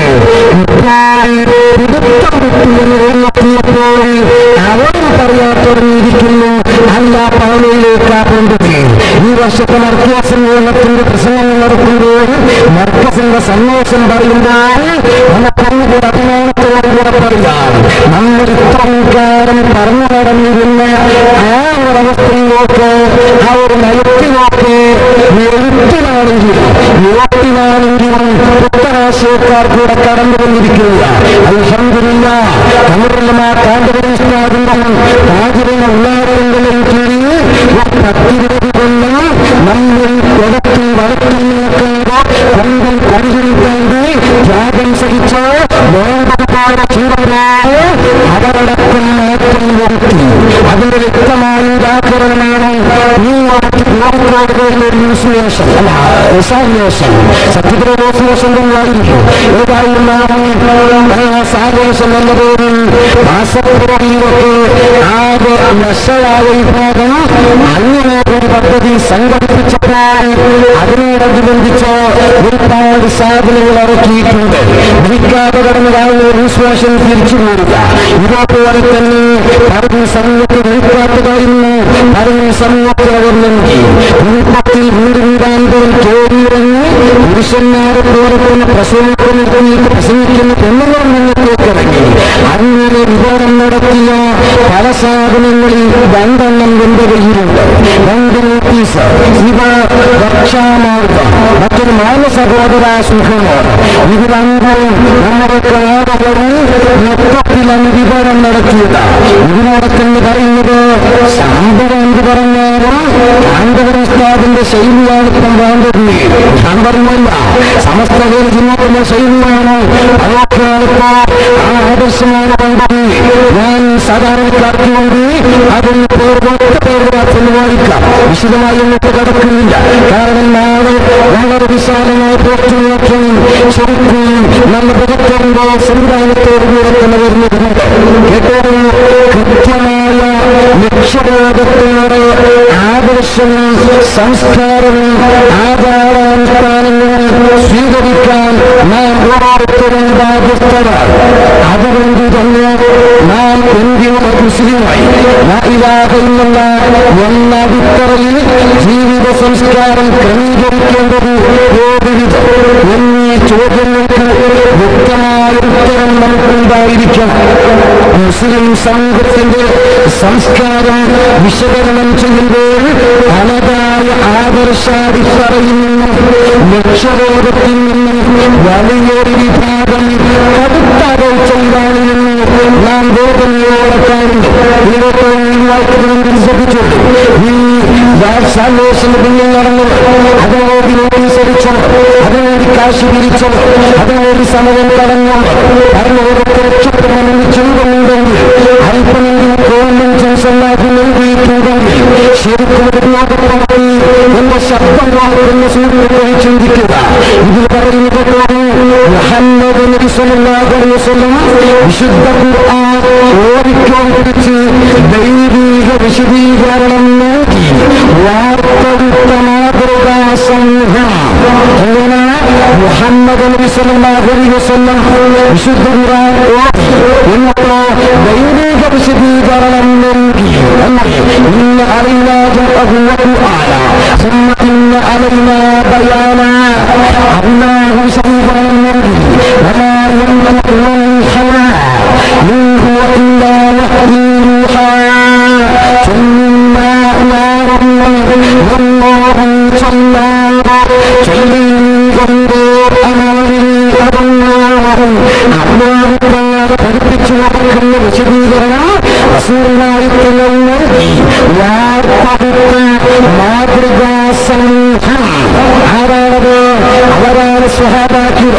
പിടുത്തം വിട്ടുവെന്ന് എത്തിയപ്പോൾ അവരും പറയാൻ തുടങ്ങിയിരിക്കുന്നു അല്ല പഴമയിലേക്ക് ആ കൊണ്ടത് ഈ വർഷത്തെ മർക്കസ് സമ്മേളനത്തിന്റെ പ്രസംഗം നടത്തുമ്പോൾ മർക്കസിന്റെ സന്ദേശം പറയുമ്പോൾ നമുക്ക് അഭിമാനത്തോടുകൂടെ പറയാം നമ്മൾ ഇത്രയും കാലം പറഞ്ഞു നടന്നിരുന്ന ആ ഒരവസ്ഥയിലേക്ക് ആ ഒരു നയത്തിലേക്ക് എഴുത്തിലാണെങ്കിലും യുവത്തിലാണെങ്കിലും പുത്തനാശയക്കാർ കൂടെ കടന്നു വന്നിരിക്കുക അൽഹംദുലില്ല തമിഴിലും ആ കാന്തപുരസ്താദിന്റെ താജുവിന് ഉള്ളാരെങ്കിലും കീഴിൽ പത്തിരുപത് കൊല്ലം നമ്മൾ കൊടുത്തും വളർത്തും നോക്കാതെ കൊണ്ടും പരിചരിക്കാതെ ത്യാഗം സഹിച്ച് വേണ്ടതുപോലെ ചെയ്തവരാണ് അവരടക്കം മാറ്റം വരുത്തി അതിന്റെ വ്യക്തമായ ഉദാഹരണമാണ് ഈ വാക്ക് കോഴിക്കോടുകളിലെ ഒരു ഇൻസുലേഷൻ അല്ല റിസാലിനേഷൻ സത്യപ്രദോസിനേഷൻ തന്നെയായിരുന്നു ഏതായിരുന്നാലും സാലേഷൻ എന്ന പേരിൽ മാസപ്പുറയിലൊക്കെ ആകെ നശയായ വിഭാഗം അങ്ങനെ ഒരു പദ്ധതി സംഘടിപ്പിച്ചപ്പോൾ അതിനോടനുബന്ധിച്ച് ഒരുപാട് സാധനങ്ങൾ ഇറക്കിയിട്ടുണ്ട് വിളിക്കാതെ കടന്നു കാണുന്ന ഒരു വിശ്വാസം തിരിച്ചു പോരുക ഇതേപോലെ തന്നെ പറഞ്ഞ സമയത്ത് വിളിക്കാത്തതായിരുന്നു പറഞ്ഞ സമയത്ത് അവർ നൽകി കുടുംബത്തിൽ വീട് വീടാന്തരം കേറിയിറങ്ങി പുരുഷന്മാരെ പോലെ തന്നെ പ്രസവിക്കുന്ന നിർത്തിയിട്ട് പ്രസവിക്കുന്ന പെണ്ണുങ്ങൾ മുന്നത്തേക്ക് ഇറങ്ങി അങ്ങനെ വിവരം നടത്തിയ പല സാധനങ്ങളിൽ രണ്ടെണ്ണം എന്റെ കയ്യിലുണ്ട് രണ്ട് നോട്ടീസ് ഇവ രക്ഷാമാർഗം മറ്റൊരു മാനസഹോദര സുഖമാണ് ഇത് രണ്ടും നമ്മുടെ കാടുകളിൽ മൊത്തത്തിലാണ് വിവരം നടത്തിയത് ഇതിനോടൊക്കെന്ന് പറയുന്നത് ശാന്തത എന്ത് പറഞ്ഞാലും കാന്തപുരസ്താദിന്റെ ശൈലിയാണ് ഇപ്പം വേണ്ടത് ഞാൻ പറയുന്നില്ല സമസ്ത ജിന്നത്തിന്റെ ശൈലിയാണ് അതൊക്കെയാണ് ഇപ്പോ ആ ആദർശമാണ് വേണ്ടത് ഞാൻ സാധാരണക്കാർക്ക് വേണ്ടി അതിന് പേർവൊക്കെ പേരുവാക്കുന്നു വായിക്കാം വിശദമായി എന്നിട്ട് കിടക്കുന്നില്ല കാരണം നാളെ വളരെ വിശാലമായ പോസ്റ്റ് നോക്കി ശരിക്കും നല്ല ബഹുത്വന്റെ സംവിധാനത്തോട് കൂടെ തന്നെ വരുന്നതുണ്ട് കേട്ടോ കൃത്യമായ ലക്ഷ്യബോധത്തോടെ ആദർശവും സംസ്കാരവും ആചാരാനുഷ്ഠാനങ്ങളും സ്വീകരിക്കാൻ നാം ഓരോരുത്തരും ബാധ്യസ്ഥരാണ് അതുകൊണ്ട് തന്നെ നാം ഇന്ത്യയുടെ മുസ്ലിമായി ഇല്ലാതെയുള്ള എന്ന അടിത്തറയിൽ ജീവിത സംസ്കാരം ക്രമീകരിക്കേണ്ടത് ഏതുവിധം എന്നീ ചോദ്യങ്ങൾക്ക് വ്യക്തമായ ഉത്തരം നമുക്കുണ്ടായിരിക്കണം മുസ്ലിം സമൂഹത്തിന്റെ സംസ്കാരം വിശകലനം ചെയ്യുമ്പോൾ തനതായ ആദർശാടിത്തറയിൽ നിന്നും ലക്ഷ്യബോധത്തിൽ നിന്നും വലിയൊരു വിഭാഗം കടുത്ത അകൽച്ചയിലാണ് എന്ന് നാം ബോധനയോടെ കാണുന്നു ഇതൊക്കെ വായിക്കുന്നതിന് ശ്രദ്ധിച്ചുള്ളൂ ഈ സന്ദേശം പിന്നിൽ നടന്നത് അതിനുവേണ്ടി നോട്ടീസടിച്ചോ അതിനുവേണ്ടി കാശ് പിരിച്ചോ അതിനുവേണ്ടി സമയം കടഞ്ഞോ പറഞ്ഞവരൊക്കെ രക്ഷപ്പെടണമെന്ന് ചിന്തമുണ്ടെങ്കിൽ അല്പമെങ്കിലും കോമൺ സെൻസ് ഉണ്ടാക്കി നൽകിയിട്ടുണ്ടെങ്കിൽ ശരിക്കും ഉപയോഗപ്പെടുത്തി എന്റെ ശബ്ദം വാങ്ങുന്ന സൂര്യനെ ചിന്തിക്കുക ഇതിൽ പറയുന്നത് മുഹമ്മദ് നബി സല്ലല്ലാഹു അലൈഹി വസല്ലം വിശുദ്ധ ഖുർആൻ ഓടിക്കാൻ പിടിച്ച് ദൈവിക വിശദീകരണം നൽകി വാർത്തവിട്ട മാതൃകാ സമൂഹം എങ്ങനെ മുഹമ്മദ് നബി സല്ലല്ലാഹു അലൈഹി വസല്ലം വിശുദ്ധ ഖുർആൻ ഓടി എന്നിട്ട് ദൈവിക വിശദീകരണം നൽകി ഇന്ന അലൈനാ ജംഅഹു വഖുർആന ثم إن علينا بيانا الله വിശദീകരണം നൽകി وما ينطق عن الهوى إن هو إلا وحي يوحى ثم نار والله صلى ചൊല്ലിക്കൊണ്ട് അള്ളാഹു പഠിപ്പിച്ചു കൊടുക്കുന്ന വിശദീകരണം റസൂലായിട്ടുള്ളത് നൽകി വാർത്തവിട്ട് മാതൃകാ സമൂഹം ആരാണത് അവരാണ് സ്വഹാബാക്കുക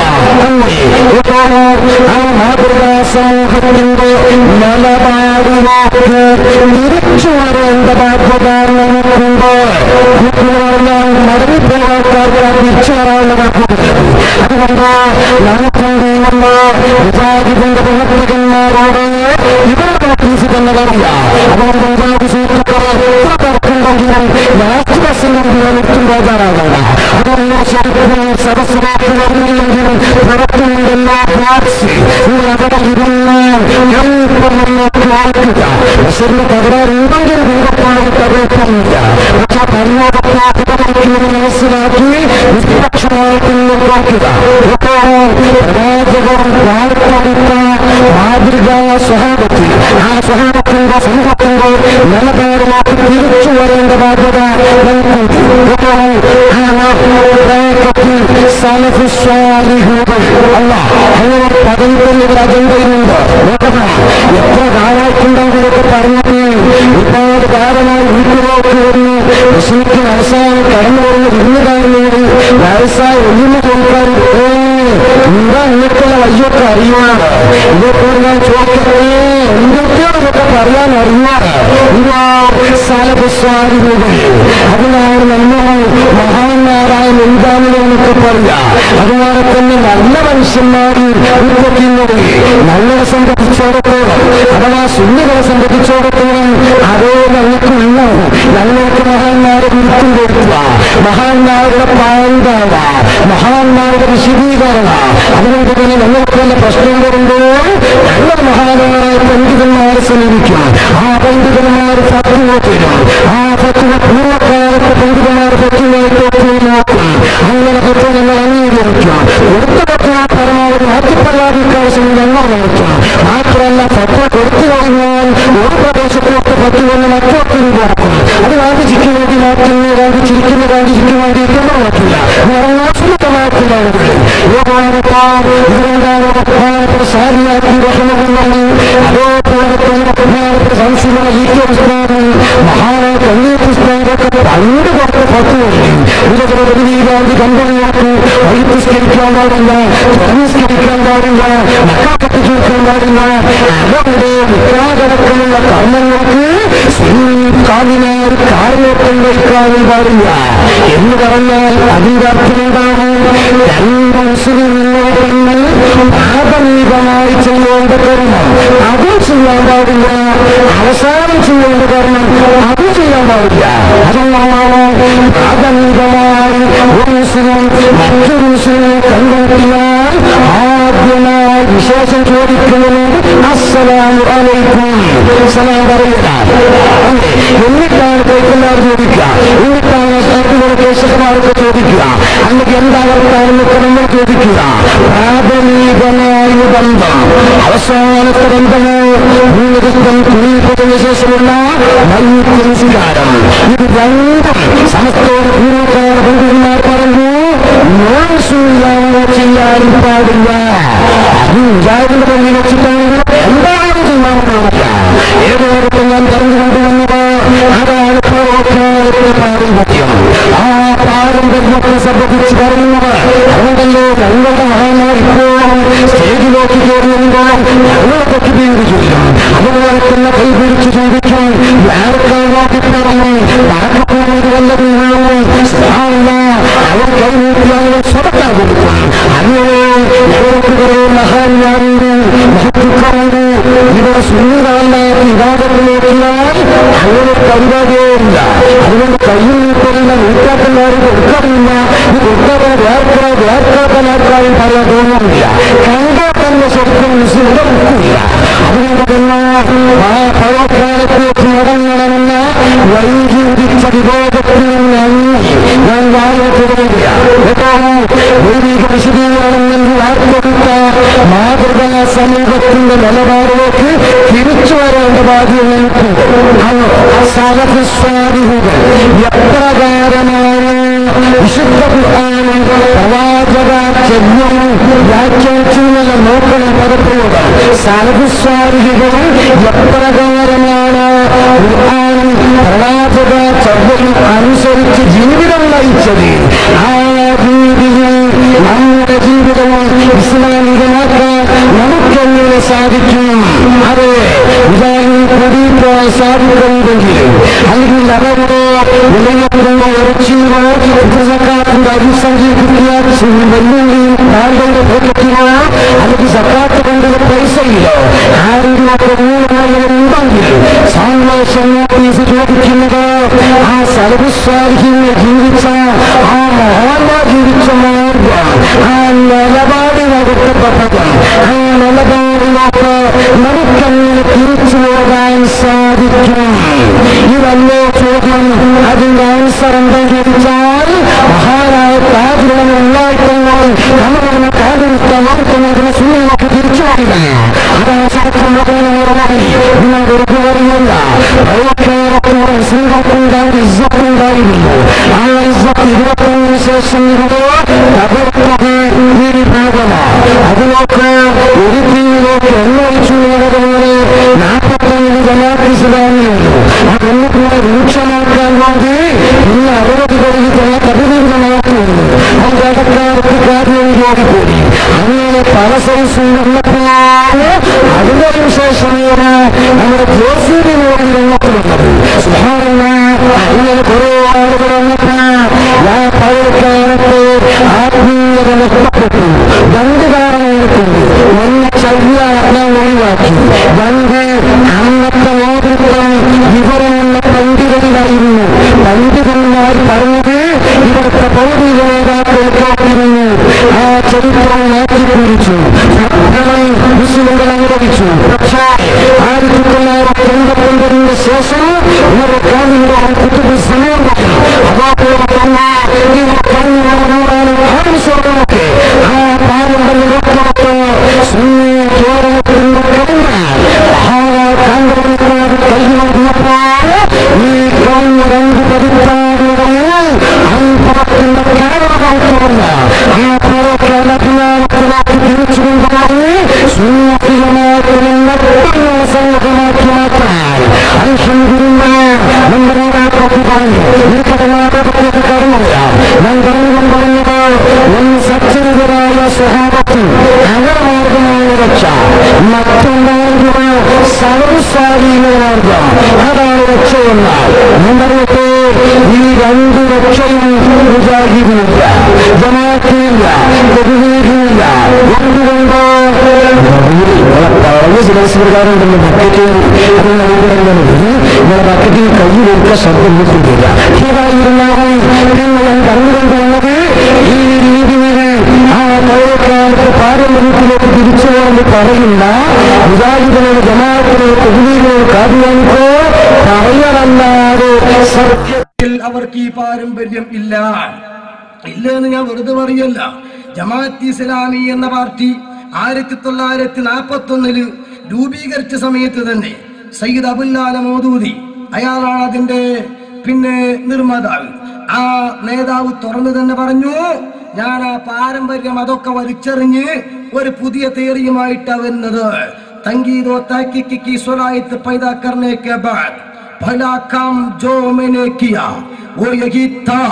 ആ മാതൃകാ സമൂഹത്തിന്റെ നിലപാടിലേക്ക് തിരിച്ചു വരേണ്ട ബാധ്യത നമുക്കുണ്ട് പറഞ്ഞാൽ മടങ്ങി പോകാത്തവർക്ക് തിരിച്ചു വരാനുള്ള ബാധ്യത അതുകൊണ്ട് നമുക്കുണ്ടെന്ന വിഭാഗത്തിന്റെ പ്രവർത്തകന്മാരോട് ഇവരുടെ നോട്ടീസ് തന്നെ പറയാം അതുകൊണ്ട് വിഭാഗ സൂത്രക്കാർ എത്ര പേർക്കുണ്ടെങ്കിലും ലാസ്റ്റ് ബസ്സിലെങ്കിലും ഏറ്റവും ബേജാറാകണ്ട അതൊന്നും ശരിക്കും സദസ്സിലേക്ക് വരുന്നില്ലെങ്കിലും പുറത്തുനിന്നുള്ള ഫ്ലാറ്റ്സ് അവിടെ ഇരുന്ന് എളുപ്പം നമുക്ക് ഓർക്കുക ബഷറിന്റെ തകരാറ് ഏതെങ്കിലും രൂപപ്പാടത്തെ കുഴപ്പമില്ല പക്ഷെ പരിണോധപ്രാപ്തമാക്കുന്നത് മനസ്സിലാക്കി നിഷ്പക്ഷമായിട്ട് നോക്കുക പ്രവാചകർ വാഴ്ത്തടുത്ത മാതൃകാ സ്വഭാവത്തിൽ ആ സ്വഭാവത്തിന്റെ സമൂഹത്തിന്റെ നിലപാടിലേക്ക് തിരിച്ചു വരേണ്ട ബാധ്യത പതിനെട്ടുള്ള അജണ്ടയിലുണ്ട് നോക്കണം എത്ര കാലായിട്ടുണ്ടെങ്കിലൊക്കെ പറഞ്ഞത് ഒരുപാട് കാലമായി വീട്ടിലേക്ക് വരുന്നു വിഷമിക്ക് അവസാനം കടന്നു വരുന്ന വിരുന്നുകാരനോട് വയസ്സായ ഒഴിഞ്ഞു കൊടുക്കാൻ എന്താ നിങ്ങൾക്കുള്ള വയ്യൊക്കെ അറിയുവാണ് ഇതൊക്കെ ഞാൻ ചോദിക്കട്ടെ എന്തൊക്കെയാണൊക്കെ പറയാൻ അറിയാറ് സ്ഥലപുസ്വാദികൾ അതിനാണ് നമ്മൾ മഹാന്മാരായ മുൻഗാമികളെന്നൊക്കെ പറയാം അതുപോലെ തന്നെ നല്ല മനുഷ്യന്മാർ ഉത്പത്തിക്കുന്നത് നല്ലതെ സംബന്ധിച്ചിടത്തോളം അഥവാ സുന്ദരകളെ സംബന്ധിച്ചിടത്തോളം അതേ നമുക്കുള്ള ഞങ്ങൾക്ക് മഹാന്മാരെ വിരുത്തും കൊടുക്കുക മഹാന്മാരുടെ പാണ്ടാവ മഹാന്മാരുടെ വിശദീകരണ അതുകൊണ്ട് തന്നെ ഞങ്ങൾക്ക് വല്ല പ്രശ്നം വരുമ്പോൾ ഞങ്ങൾ മഹാനായ പണ്ഡിതന്മാരെ സമീപിക്കും ആ പണ്ഡിതന്മാർ ഫത്തുവ തരും ആ ഫത്തുവ പൂർവ്വകാലത്തെ പണ്ഡിതന്മാർ ഫത്തുവായിട്ട് നോക്കും അങ്ങനെ ഫത്തുവ ഞങ്ങൾ അംഗീകരിക്കും കൊടുത്ത ഫത്തുവ പരമാവധി മാറ്റിപ്പല്ലാതിക്കാവശ്യം ഞങ്ങൾ നോക്കും മാത്രമല്ല ഫത്തുവ കൊടുത്തു കഴിഞ്ഞാൽ ഒരു പ്രദേശത്തോട്ട് ഫത്തുവന്ന് മറ്റൊത്തിരി കൊടുക്കും അത് ഗാന്ധിജിക്ക് വേണ്ടി മാറ്റുന്നു ഗാന്ധിജിരിക്കുന്ന ഗാന്ധിജിക്ക് വേണ്ടി നമ്മൾ നോക്കില്ല നിറനാശ്രിതമാക്കുന്നതാണ് ഇതുകൊണ്ടാണ് ബഹുമാനപ്പെട്ട സാരിയാക്കി റഹ്മത്തുള്ളാഹി അതേപോലെ തന്നെ ബഹുമാനപ്പെട്ട സംശുദ്ധ ഈക്ക പുസ്തകം മഹാനായ കണ്ണീർ പുസ്തകമൊക്കെ പണ്ട് കൊടുത്ത പത്തുവല്ലേ ഇതൊക്കെ പ്രതിനിധാന്തി കമ്പനിയാക്കി വൈദ്യുസ്കരിക്കാൻ പാടില്ല സംസ്കരിക്കാൻ പാടില്ല മക്കാക്കത്ത് ചൂക്കാൻ പാടില്ല അവരുടെ വിക്രാതടക്കമുള്ള കർമ്മങ്ങൾക്ക് കാലിനാർ കാരണത്തിൽ വയ്ക്കാനും പാടില്ല എന്ന് പറഞ്ഞാൽ അതിന്റെ അർത്ഥമെന്താണ് രണ്ട് മുസ്ലിം തന്നെ പ്രാഥമികമായി ചെയ്യേണ്ട കർമ്മം അതും ചെയ്യാൻ പാടില്ല അവസാനം ചെയ്യേണ്ട കർമ്മം അതും ചെയ്യാൻ പാടില്ല അതെന്നാണ് പ്രാഥമികമായി ഒരു മുസ്ലിം മറ്റൊരു മുസ്ലിം കണ്ടെത്തിയാൽ ആദ്യമായി വിശേഷം ചോദിക്കുന്നത് അസ്സലാമു അലൈക്കും സലാം പറയുക എന്നിട്ടാണ് കൈക്കല്ലാർ ചോദിക്കുക എന്നിട്ടാണ് സാധുക്കളെ കേശവന്മാരൊക്കെ ചോദിക്കുക അല്ലെങ്കിൽ എന്താ വർത്താനെന്നൊക്കെ നമ്മൾ ചോദിക്കുക പ്രാഥമികമായ ബന്ധം അവസാനത്തെ ബന്ധമോ മൂന്ന് ദിവസം കുളിപ്പതിന് ശേഷമുള്ള മൈത്രി നിസ്കാരം ഇത് രണ്ടും സമസ്തോട് പൂർവ്വകാല പണ്ഡിതന്മാർ പറഞ്ഞു നോൺ സൂര്യാവോ ചെയ്യാൻ പാടില്ല അത് മുജാഹിദിന്റെ പള്ളി വെച്ചിട്ടാണെങ്കിൽ എന്താണെന്ന് ചെയ്യാമെന്നില്ല ഏതോടൊപ്പം ഞാൻ പറഞ്ഞുകൊണ്ടുവന്നത് അതാണ് പൂർവ്വകാലത്തെ പാരമ്പര്യം ആ പാരമ്പര്യത്തെ സംബന്ധിച്ച് പറയുന്നത് അതുകൊണ്ടല്ലോ ഞങ്ങളുടെ മഹാന്മാർ ഇപ്പോഴും സ്റ്റേജിലേക്ക് കയറുമ്പോൾ ഞങ്ങളെ പറ്റി പേര് ചൊല്ലും അതുപോലെ തന്നെ കൈപിടിച്ച് ചോദിക്കും ആർക്കാണ് നോക്കി പറഞ്ഞു നടക്കുന്നത് വല്ലതും അവർ കൈനീട്ടി അവർ സ്വതക്കാൻ കൊടുക്കും അങ്ങനെ ഞങ്ങൾക്ക് കുറേ മഹാന്മാരുണ്ട് മഹത്തുക്കളുണ്ട് ഇവർ സുന്ദരമല്ലാത്ത വിവാദത്തിലേക്കിയാൽ അങ്ങനെ പരിപാടിയേയില്ല അതുകൊണ്ട് കയ്യിൽ നീട്ടുന്ന നീക്കാത്തല്ലാരും കൊടുക്കാറില്ല ഇത് കൊടുക്കാതെ വേർക്കാ വേർക്കാത്തനാർക്കാരും പറയാൻ തോന്നുന്നില്ല കണ്ടാൽ തന്നെ ശരിക്കും മുസ്ലിമിന്റെ മുക്കില്ല അതുകൊണ്ട് തന്നെ ആ പഴക്കാലത്തേക്ക് മടങ്ങണമെന്ന വൈകി ഉദിച്ച വിവാദത്തിൽ നിന്ന് ഞാൻ വാഴ തുടങ്ങുകയാണ് ദൈവിക വിശദീകരണമെന്ന് വാർത്തെടുത്ത മാതൃകാ സമൂഹത്തിന്റെ നിലപാടിലേക്ക് തിരിച്ചു വരേണ്ട ബാധ്യത എനിക്കുണ്ട് സലഫിസ്വാദികൾ എപ്രകാരമാണ് വിശുദ്ധ ഖുർആാനും പ്രവാചക ചെല്ലും വ്യാഖ്യാനിച്ചുള്ള നോക്കണം പദപ്രയോഗം സലഫിസ്വാദികളും എപ്രകാരമാണ് ഖുർആാനും പ്രവാചക ചെല്ലും അനുസരിച്ച് ജീവിതം നയിച്ചത് ആ രീതിയിൽ നമ്മുടെ ജീവിതവും ഇസ്ലാമികമാക്കാൻ നമുക്കെങ്ങനെ സാധിക്കും അതെ ഇതായി കൂടിപ്പോയാൽ സാധിക്കുന്നുണ്ടെങ്കിൽ അല്ലെങ്കിൽ അവരുടെ വിലയിരുത്തുന്ന ഇറച്ചിയോ സക്കാത്തിന്റെ അരിസംഖ്യ കിട്ടിയാൽ വെല്ലുവിളിയും താങ്കളുടെ പോക്കറ്റിലോ അല്ലെങ്കിൽ സക്കാത്ത് കൊണ്ടുള്ള പൈസയിലോ ആരെങ്കിലുമൊക്കെ മൂന്നുണ്ടെങ്കിൽ സാന്വേഷം നോട്ടീസ് ചോദിക്കുന്നത് ആ സർവസ്വാഹിനെ ജീവിച്ച ആ മഹാന്മാർ ജീവിച്ച മാർഗം ആ നിലപാട് നടത്തപ്പെട്ടത് ആ നിലപാടിലേക്ക് നമുക്കങ്ങനെ തിരിച്ചു പോകാൻ സാധിക്കും ഇതല്ലേ ചോദ്യം അതിന്റെ ആൻസർ എന്തെന്ന് ചോദിച്ചാൽ മഹാനായ താജുള്ള ഉണ്ടായിട്ടുണ്ട് നമ്മളെ കാതിരുത്ത നോക്കുന്നതിന് സുന്നമൊക്കെ തിരിച്ചു വരിക അതാണ് ശരിക്കും നിങ്ങൾ വെറുതെ പറയുന്നില്ല സ്ത്രീകൾക്കുണ്ടായി ഇസ്സത്തുണ്ടായിരുന്നു ആ ഇസ്സത്ത് ഇരുപത്തൊന്നിന് ശേഷം ഈ ഭാഗമാണ് അതിലേക്ക് ഒരു തീയിലേക്ക് എണ്ണയിച്ചു എന്നതുപോലെ നാൽപ്പത്തൊന്ന് ജമാഅത്ത് ഇസ്ലാമിയുണ്ട് ആ എണ്ണത്തിനെ രൂക്ഷമാക്കാൻ വേണ്ടി ഇന്ന് അറുപത് കഴിഞ്ഞിട്ടുള്ള കവിതീകരണമാക്കുന്നുണ്ട് അതിന്റെ ഇടക്കാർക്ക് കാര്യം കൂടി അങ്ങനെ പല സൈസും ഉള്ളപ്പോഴാണ് അതിനു ശേഷമാണ് നമ്മുടെ ജോസിബി മോഡി രംഗത്ത് വന്നത് സുഹാരണ ഇങ്ങനെ കുറെ ആളുകൾ വന്നപ്പോൾ ഞാൻ പഴയക്കാലത്ത് ആത്മീയത നഷ്ടപ്പെട്ടു രണ്ട് കാരണങ്ങൾക്കുണ്ട് ഒന്ന് ചര്യ ഞാൻ ഒഴിവാക്കി രണ്ട് അന്നത്തെ നേതൃത്വം വിവരമുള്ള പണ്ഡിതന്മായിരുന്നു പണ്ഡിതന്മാർ പറഞ്ഞത് ഇവിടുത്തെ ഭൗതിക നേതാക്കൾ കേട്ടിരുന്നു ആ ചരിത്രം മാറ്റിപ്പിടിച്ചു മുസ്ലിമുകൾ അനുവദിച്ചു പക്ഷേ ആയിരത്തി തൊള്ളായിരത്തി എൺപത്തൊമ്പതിന് ശേഷം ഇവരുടെ കാലിന്റെ കുത്തുബ് സമയം അതേപോലെ തന്നെ ഇവർ കണ്ണൂരാനും ആവശ്യമൊക്കെ ആ പാരമ്പര്യമൊക്കെ സുന്നി കേരളത്തിന്റെ കടന്ന കണ്ടുപിടിക്കുന്നത് കൈവന്നപ്പോൾ ഈ കഴിഞ്ഞ രണ്ട് പതിറ്റാണ്ടുകളിൽ അന്തരത്തിന്റെ കാരണമായിട്ടുള്ള ആ കേരളത്തിലേക്ക് തിരിച്ചുകൊണ്ടുപോയി സുന്നത്തിലുമായിട്ടുള്ള മറ്റുള്ള സമൂഹമാക്കി മാറ്റാൻ അൽഹംദുലില്ലാ നമ്മുടെ നേതാക്കളൊക്കെ പറഞ്ഞു എനിക്കത് നാടകത്തിലേക്ക് കടന്നില്ല ഞാൻ പറഞ്ഞുകൊണ്ട് പറഞ്ഞത് ഒന്ന് സച്ചരിതരായ സ്വഭാവത്തിൽ അകമാർഗമായ രക്ഷ മറ്റൊന്നായിരുന്നു സർവസാരീന മാർഗം അതാണ് രക്ഷയെന്നാൽ ഞാൻ പറഞ്ഞിട്ട് ഈ രണ്ട് രക്ഷയും മുജാഹിദിനില്ല ജമാഅത്തിനില്ല പ്രതിനിധിയില്ല എന്തുകൊണ്ട് പഴയ ചികിത്സപ്രകാരമുണ്ടല്ലോ ബക്കറ്റ് നിങ്ങളുടെ ബക്കറ്റിൽ കയ്യിലൊരുക്ക ശബ്ദം കിട്ടില്ല ഇതായിരുന്നാലും നിങ്ങൾ കണ്ടുകൊണ്ടുള്ളത് ഈ രീതിയിൽ ആ പഴയക്കാലത്ത് പാരമ്പര്യത്തിലേക്ക് തിരിച്ചു പോകാൻ പറയുന്ന മുജാഹിദിനോട് ജമാഅത്തിനോട് പ്രതിനിധികളോട് കാതിയാനിക്കോ പറയലല്ലാതെ സത്യം
ിൽ അവർക്ക് ഈ പാരമ്പര്യം ഇല്ല ഇല്ല എന്ന് ഞാൻ വെറുതെ പറയല്ല ജമാഅത്ത് ഇസ്ലാമി എന്ന പാർട്ടി ആയിരത്തി തൊള്ളായിരത്തി നാൽപ്പത്തി ഒന്നില് രൂപീകരിച്ച സമയത്ത് തന്നെ സയ്യിദ് അബുല്ലാല മോദൂദി അയാളാണ് അതിന്റെ പിന്നെ നിർമ്മാതാവ് ആ നേതാവ് തുറന്നു തന്നെ പറഞ്ഞു ഞാൻ ആ പാരമ്പര്യം അതൊക്കെ വലിച്ചെറിഞ്ഞ് ഒരു പുതിയ തിയറിയുമായിട്ടാ വരുന്നത് തങ്കീദോ താക്കിക്ക് സ്വലായത്ത് പൈതാ കർണേ കെ ബാദ് भला काम जो मैंने किया वो यही था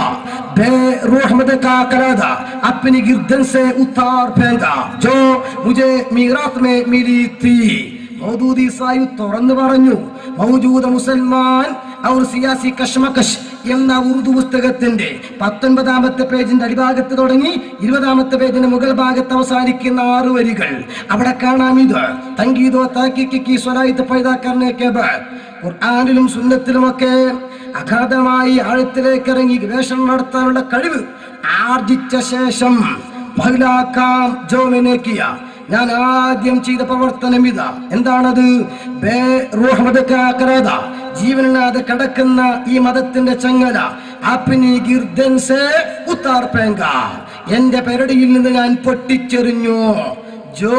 बेरहमत का करादा अपनी गिरदन से उतार फेंका जो मुझे मीरात में मिली थी മൗദൂദി സായു തുറന്നു പറഞ്ഞു മൗജൂദ മുസൽമാൻ ഔർ സിയാസി കഷ്മകഷ് എന്ന ഉറുദു പുസ്തകത്തിന്റെ പത്തൊൻപതാമത്തെ പേജിന്റെ അടിഭാഗത്ത് തുടങ്ങി ഇരുപതാമത്തെ പേജിന്റെ മുകൾ ഭാഗത്ത് അവസാനിക്കുന്ന ആറ് വരികൾ അവിടെ കാണാം ഇത് തങ്കീദോ താക്കിക്ക് സ്വലായിത്ത് പൈതാക്കറിനെ ഖുർആാനിലും സുന്നത്തിലുമൊക്കെ അഗാധമായി ആഴത്തിലേക്ക് ഇറങ്ങി ഗവേഷണം നടത്താനുള്ള കഴിവ് ആർജിച്ച ശേഷം ബഹുലാക്കാം ജോമിനേക്കിയ ഞാൻ ആദ്യം ചെയ്ത പ്രവർത്തനം ഇതാ എന്താണത് ബേ റൂഹ്മദ് കാ കറേദ. ജീവനില്ലാതെ കിടക്കുന്ന ഈ മതത്തിന്റെ ചങ്ങല അപ്പിനി ഗിർദൻ സേ ഉത്താർ പേങ്ക എന്റെ പെരടിയിൽ നിന്ന് ഞാൻ പൊട്ടിച്ചെറിഞ്ഞു ജോ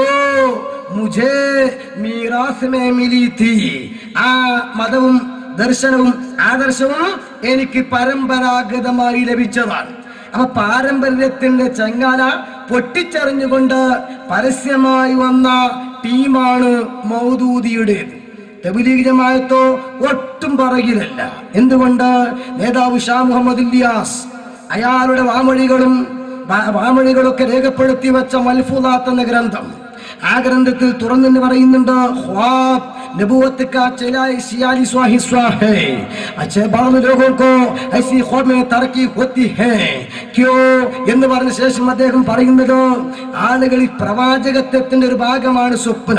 മുझे മീറാസ് മേ മിലി തീ ആ മതവും ദർശനവും ആദർശവും എനിക്ക് പരമ്പരാഗതമായി ലഭിച്ചതാണ് അപ്പൊ പാരമ്പര്യത്തിന്റെ ചങ്ങാല പൊട്ടിച്ചെറിഞ്ഞുകൊണ്ട് പരസ്യമായി വന്ന ടീമാണ് മൗദൂദിയുടേത് തബലീഗ് ജമാഅത്തോ ഒട്ടും പറകിലല്ല എന്തുകൊണ്ട് നേതാവ് ഷാ മുഹമ്മദ് ഇല്യാസ് അയാളുടെ വാമൊഴികളും വാ- വാമൊഴികളൊക്കെ രേഖപ്പെടുത്തി വെച്ച മൽഫുദാത്ത് എന്ന ഗ്രന്ഥം ആ ഗ്രന്ഥത്തിൽ തുറന്നു പറയുന്നുണ്ട് ख्वाब नबूवत का चला सियाली स्वाही स्वा है अच्छे बाद लोगों को ऐसी ख्वाब में तरक्की होती है क्यों എന്ന് പറഞ്ഞ ശേഷം അദ്ദേഹം പറയുന്നത് ആളുകളിൽ പ്രവാചകത്വത്തിന്റെ ഒരു ഭാഗമാണ് സ്വപ്നം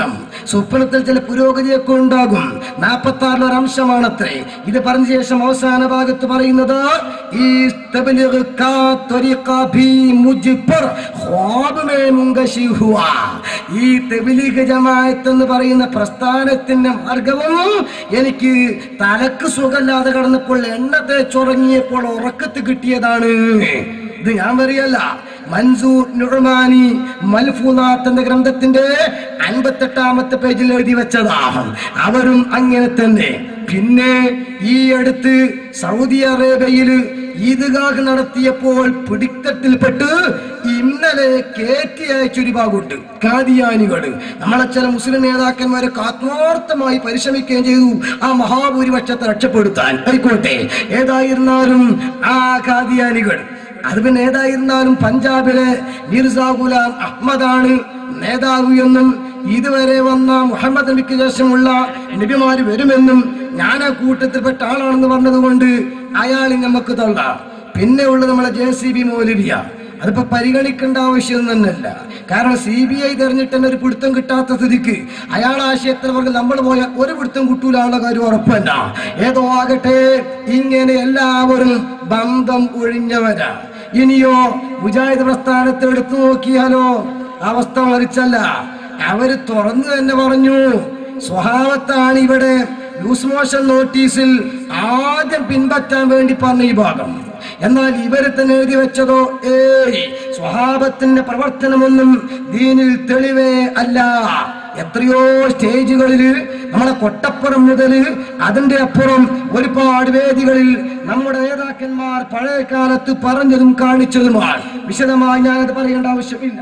സ്വപ്നത്തിൽ ചില പുരോഗതിയൊക്കെ ഉണ്ടാകും നാൽപ്പത്തി ആറിൽ ഒരു അംശമാണത്രേ ഇത് പറഞ്ഞ ശേഷം അവസാന ഭാഗത്ത് പറയുന്നത് ഈ തബ്ലിഗ് കാ ത്വരിഖ ഭി മുജ് പർ ഖ്വാബ് മേ മുങ്കശി ഹുവാ. ഈ തെബിലീഗ് ജമാഅത്ത് എന്ന് പറയുന്ന പ്രസ്ഥാനത്തിന്റെ മാർഗവും എനിക്ക് തലക്ക് സുഖമില്ലാതെ കടന്നപ്പോൾ എണ്ണ തേച്ചുറങ്ങിയപ്പോൾ ഉറക്കത്ത് കിട്ടിയതാണ് ഇത് ഞാൻ പറയല്ല മൻസൂർ നുഴമാനി മൽഫൂനാത്ത് എന്ന ഗ്രന്ഥത്തിന്റെ അൻപത്തെട്ടാമത്തെ പേജിൽ എഴുതി വെച്ചതാ അവരും അങ്ങനെ തന്നെ പിന്നെ ഈ അടുത്ത് സൗദി അറേബ്യയില് ഈദ്ഗാഹ് നടത്തിയപ്പോൾ പിടിത്തത്തിൽപ്പെട്ട് ഇന്നലെ കയറ്റി അയച്ചൊരു ഭാഗമുണ്ട് കാദിയാനികള് നമ്മളെ ചില മുസ്ലിം നേതാക്കന്മാരൊക്കെ ആത്മാർത്ഥമായി പരിശ്രമിക്കുകയും ചെയ്തു ആ മഹാഭൂരിപക്ഷത്തെ രക്ഷപ്പെടുത്താൻ ആയിക്കോട്ടെ ഏതായിരുന്നാലും ആ കാദിയാനികൾ അത് പിന്നെ ഏതായിരുന്നാലും പഞ്ചാബിലെ മിർസ ഗുലാം അഹമ്മദാണ് നേതാവ് എന്നും ഇതുവരെ വന്ന മുഹമ്മദ് നബിക്ക് ശേഷമുള്ള നബിമാര് വരുമെന്നും ഞാൻ ആ കൂട്ടത്തിൽപ്പെട്ട ആളാണെന്ന് പറഞ്ഞതുകൊണ്ട് അയാൾ നമുക്ക് തള്ളാം പിന്നെ ഉള്ളത് നമ്മളെ ജെ സി ബി മൗലവിയ അതിപ്പോ പരിഗണിക്കേണ്ട ആവശ്യം തന്നെയല്ല കാരണം സി ബി ഐ തെരഞ്ഞിട്ട് തന്നെ ഒരു പിടുത്തം കിട്ടാത്ത സ്ഥിതിക്ക് അയാൾ ആശയത്തിൽ പറഞ്ഞ് നമ്മൾ പോയാൽ ഒരു പിടുത്തം കിട്ടൂലാനുള്ള കാര്യം ഉറപ്പല്ല ഏതോ ആകട്ടെ ഇങ്ങനെ എല്ലാവരും ബന്ധം ഒഴിഞ്ഞവരാ ഇനിയോ മുജാഹിദ് പ്രസ്ഥാനത്തെ എടുത്തു നോക്കിയാലോ അവസ്ഥ മറിച്ചല്ല അവര് തുറന്നു തന്നെ പറഞ്ഞു സ്വഭാവത്താണ് ഇവിടെ ലൂസ് മോഷൻ നോട്ടീസിൽ ആദ്യം പിൻപറ്റാൻ വേണ്ടി പറഞ്ഞ ഈ ഭാഗം എന്നാൽ ഇവരെ തന്നെ എഴുതി വെച്ചതോ ഏയ് സ്വഭാവത്തിന്റെ പ്രവർത്തനമൊന്നും ദീനിൽ തെളിവേ അല്ല എത്രയോ സ്റ്റേജുകളിൽ നമ്മളെ കൊട്ടപ്പുറം മുതൽ അതിന്റെ അപ്പുറം ഒരുപാട് വേദികളിൽ നമ്മുടെ നേതാക്കന്മാർ പഴയ കാലത്ത് പറഞ്ഞതും കാണിച്ചതുമാണ് വിശദമായി ഞാനത് പറയേണ്ട ആവശ്യമില്ല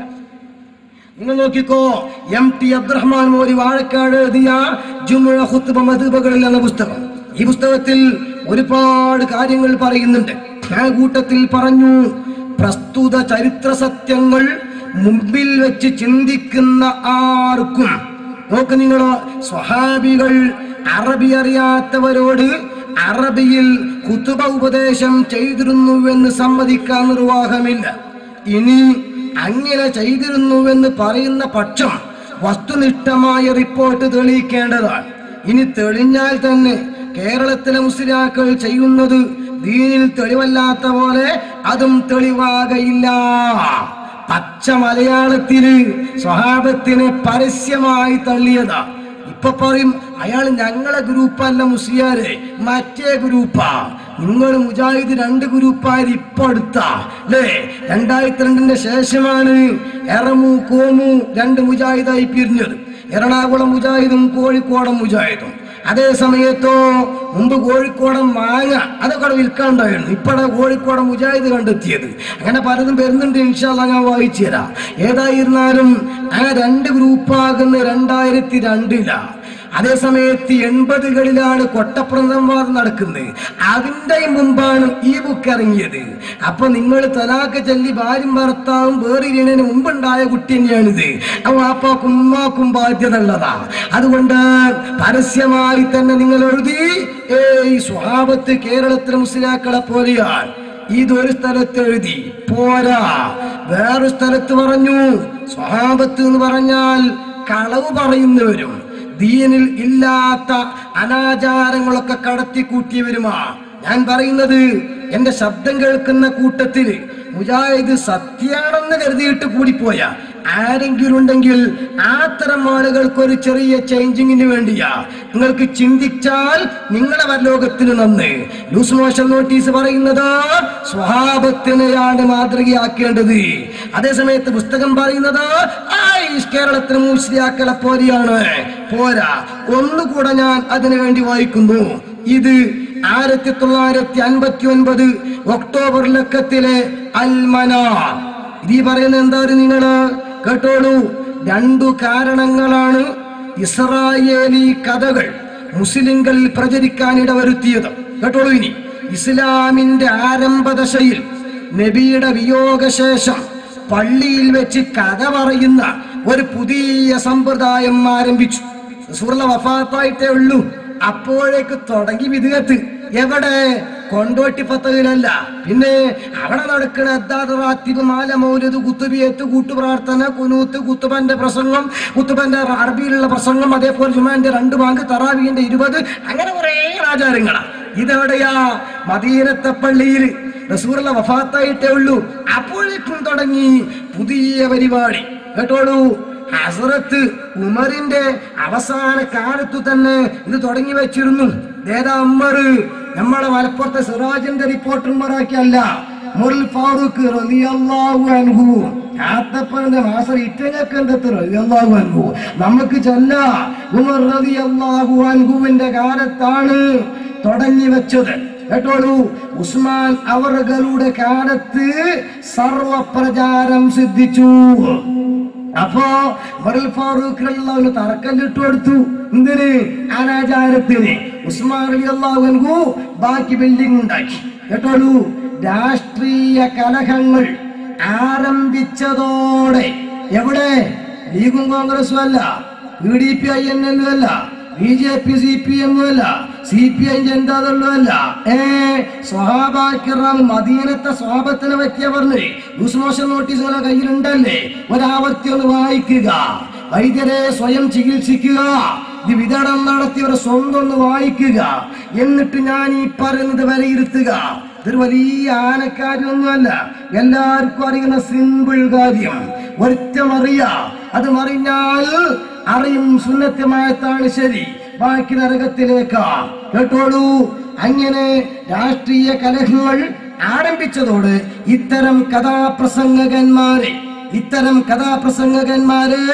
നിങ്ങൾ നോക്കിക്കോ എം ടി അബ്ദുറഹ്മാൻ മോരി വാഴക്കാട് എഴുതിയ ജുമുഅ ഖുത്ബ മദ്ഹബുകളിൽ എന്ന പുസ്തകം ഈ പുസ്തകത്തിൽ ഒരുപാട് കാര്യങ്ങൾ പറയുന്നുണ്ട് ആ കൂട്ടത്തിൽ പറഞ്ഞു പ്രസ്തുത ചരിത്ര സത്യങ്ങൾ മുമ്പിൽ വെച്ച് ചിന്തിക്കുന്ന ആർക്കും നോക്ക് നിങ്ങൾ സ്വഹാബികൾ അറബി അറിയാത്തവരോട് അറബിയിൽ കുത്തുബ ഉപദേശം ചെയ്തിരുന്നുവെന്ന് സമ്മതിക്കാൻ നിർവാഹമില്ല ഇനി അങ്ങനെ ചെയ്തിരുന്നുവെന്ന് പറയുന്ന പക്ഷം വസ്തുനിഷ്ഠമായ റിപ്പോർട്ട് തെളിയിക്കേണ്ടതാണ് ഇനി തെളിഞ്ഞാൽ തന്നെ കേരളത്തിലെ മുസ്ലിയാക്കൾ ചെയ്യുന്നത് ദീനിൽ തെളിവല്ലാത്ത പോലെ അതും തെളിവാകയില്ല പച്ച മലയാളത്തില് സ്വഹാബത്തിനെ പരസ്യമായി തള്ളിയതാ ഇപ്പൊ പറയും അയാൾ ഞങ്ങളെ ഗ്രൂപ്പല്ല മുസ്ലിയാരെ മറ്റേ ഗ്രൂപ്പാ നിങ്ങൾ മുജാഹിദ് രണ്ട് ഗ്രൂപ്പായത് ഇപ്പൊ അടുത്താ അല്ലേ രണ്ടായിരത്തി രണ്ടിന്റെ ശേഷമാണ് എറമു കോമു രണ്ട് മുജാഹിദായി പിരിഞ്ഞത് എറണാകുളം മുജാഹിദും കോഴിക്കോടൻ മുജാഹിദും അതേ സമയത്തോ മുമ്പ് കോഴിക്കോടൻ മാങ്ങ അതൊക്കെ അവിടെ വിൽക്കാണ്ടായിരുന്നു ഇപ്പടെ കോഴിക്കോടൻ മുജാഹിദ് കണ്ടെത്തിയത് അങ്ങനെ പലതും വരുന്നുണ്ട് ഇൻഷാല്ല ഞാൻ വായിച്ചു തരാം ഏതായിരുന്നാലും ആ രണ്ട് ഗ്രൂപ്പാകുന്ന രണ്ടായിരത്തി രണ്ടിലാ അതേ സമയത്ത് എൺപതുകളിലാണ് കൊട്ടപ്പുറം സംവാദം നടക്കുന്നത് അതിന്റെ മുമ്പാണ് ഈ ബുക്ക് ഇറങ്ങിയത് അപ്പൊ നിങ്ങൾ തലാക്ക് ചൊല്ലി ഭാര്യയും ഭർത്താവും വേറെ വീണതിന് മുമ്പുണ്ടായ കുട്ടി തന്നെയാണിത് അപ്പൊ വാപ്പാക്കും ഉമ്മാക്കും ബാധ്യത ഉള്ളതാ അതുകൊണ്ട് പരസ്യമായി തന്നെ നിങ്ങൾ എഴുതി ഏയ് സ്വഭാവത്ത് കേരളത്തിലെ മുസ്ലിയാക്കളെ പോലെയാണ് ഇതൊരു സ്ഥലത്ത് എഴുതി പോരാ വേറൊരു സ്ഥലത്ത് പറഞ്ഞു സ്വഭാവത്ത് എന്ന് പറഞ്ഞാൽ കളവ് പറയുന്നവരും ദീനിൽ ഇല്ലാത്ത അനാചാരങ്ങളൊക്കെ കടത്തിക്കൂട്ടിയവരുമാ ഞാൻ പറയുന്നത് എന്റെ ശബ്ദം കേൾക്കുന്ന കൂട്ടത്തില് മുജാഹിദ് സത്യാണെന്ന് കരുതിയിട്ട് കൂടിപ്പോയ ആരെങ്കിലും ഉണ്ടെങ്കിൽ അത്തരം ആളുകൾക്ക് ഒരു ചെറിയ ചേഞ്ചിങ്ങിന് വേണ്ടിയാ നിങ്ങൾക്ക് ചിന്തിച്ചാൽ നിങ്ങളെ പരലോകത്തിന് നന്ന് ലൂസ് മോഷൻ നോട്ടീസ് പറയുന്നത് സ്വഭാവത്തിനെയാണ് മാതൃകയാക്കേണ്ടത് അതേസമയത്ത് പുസ്തകം പറയുന്നത് ആയിഷ് കേരളത്തിന് മുസ്ലിയാക്കളെ പോലെയാണ് പോരാ ഒന്നുകൂടെ ഞാൻ അതിനു വേണ്ടി വായിക്കുന്നു ഇത് ആയിരത്തി തൊള്ളായിരത്തി അൻപത്തി ഒൻപത് ഒക്ടോബർ ലക്കത്തിലെ അൽമനാർ ഇത് ഈ പറയുന്നത് എന്താ നിങ്ങള് കേട്ടോളൂ രണ്ടു കാരണങ്ങളാണ് ഇസ്രായേലി കഥകൾ മുസ്ലിങ്ങളിൽ പ്രചരിക്കാൻ ഇടവരുത്തിയത് കേട്ടോളൂ ഇനി ഇസ്ലാമിന്റെ ആരംഭദശയിൽ നബിയുടെ വിയോഗശേഷം പള്ളിയിൽ വെച്ച് കഥ പറയുന്ന ഒരു പുതിയ സമ്പ്രദായം ആരംഭിച്ചു റസൂലുള്ള വഫാത്തായിട്ടേ ഉള്ളൂ അപ്പോഴേക്ക് തുടങ്ങി വിധുകത്ത് എവിടെ കൊണ്ടോട്ടി പത്തതിലല്ല പിന്നെ അവിടെ നടക്കുന്ന അദ്ദാദറാത്തിബ് മാല മൗലത് കുത്തുബിയത്ത് കൂട്ടുപ്രാർത്ഥന കുനൂത്ത് കുത്തുബന്റെ പ്രസംഗം കുത്തുബന്റെ അറബിയിലുള്ള പ്രസംഗം അതേപോലെ ജുമാന്റെ രണ്ട് ബാങ്ക് തറാവിന്റെ ഇരുപത് അങ്ങനെ കുറെ ആചാരങ്ങളാ ഇതെവിടെയാ മദീനത്തെ പള്ളിയിൽ റസൂറുള്ള വഫാത്തായിട്ടേ ഉള്ളൂ അപ്പോഴേക്കും തുടങ്ങി പുതിയ പരിപാടി കേട്ടോളൂ ഹസറത്ത് ഉമറിന്റെ അവസാന കാലത്തു തന്നെ ഇത് തുടങ്ങി വെച്ചിരുന്നു ദേദാ ഉമ്മർ നമ്മളെ മലപ്പുറത്തെ സിറാജിന്റെ റിപ്പോർട്ടർമാരാക്കിയല്ല മുറിൽ ഫാറൂഖ് റളിയല്ലാഹു അൻഹു ആത്തപ്പന്റെ മാസം ഇറ്റങ്ങൾക്ക് എന്തത്ത് റളിയല്ലാഹു അൻഹു നമുക്ക് ചൊല്ല ഉമർ റളിയല്ലാഹു അൻഹുവിന്റെ കാലത്താണ് തുടങ്ങി വെച്ചത് കേട്ടോളൂ ഉസ്മാൻ അവറുകളുടെ കാലത്ത് സർവപ്രചാരം സിദ്ധിച്ചു അപ്പോ ഉമറുൽ ഫാറൂഖ് റളിയല്ലാഹു തറക്കല്ലിട്ട് കൊടുത്തു എന്തിന് അനാചാരത്തിന് ഉസ്മാൻ റളിയല്ലാഹു അൻഹു ബാക്കി ബിൽഡിംഗ് ഉണ്ടാക്കി കേട്ടോളൂ രാഷ്ട്രീയ കലഹങ്ങൾ ആരംഭിച്ചതോടെ എവിടെ ലീഗും കോൺഗ്രസും അല്ല B D P I N എല്ലും അല്ല B J P C P എമ്മും അല്ല സി പി ഐ ജനതാദളും അല്ല ഏ സ്വഹാബാക്കിറാം മദീനത്തെ സ്വഭാവത്തിനെ പറ്റിയ പറഞ്ഞ് ന്യൂസ് നോട്ടീസുകളെ കയ്യിലുണ്ടല്ലേ ഒരാവർത്തി ഒന്ന് വായിക്കുക വൈദ്യരെ സ്വയം ചികിത്സിക്കുക ഇത് വിതരണം നടത്തിയവരെ സ്വന്തം ഒന്ന് വായിക്കുക എന്നിട്ട് ഞാൻ ഈ പറയുന്നത് വിലയിരുത്തുക ഇതൊരു വലിയ ആനക്കാര്യമൊന്നുമല്ല എല്ലാവർക്കും അറിയുന്ന സിമ്പിൾ കാര്യം ഒറ്റമറിയ അത് മറിഞ്ഞാൽ അറിയും സുന്നത്യമായത്താണ് ശരി ബാക്കി നരകത്തിലേക്കാ കേട്ടോളൂ അങ്ങനെ രാഷ്ട്രീയ കലഹങ്ങൾ ആരംഭിച്ചതോട് ഇത്തരം കഥാപ്രസംഗകന്മാരെ ഇത്തരം കഥാപ്രസംഗകന്മാര്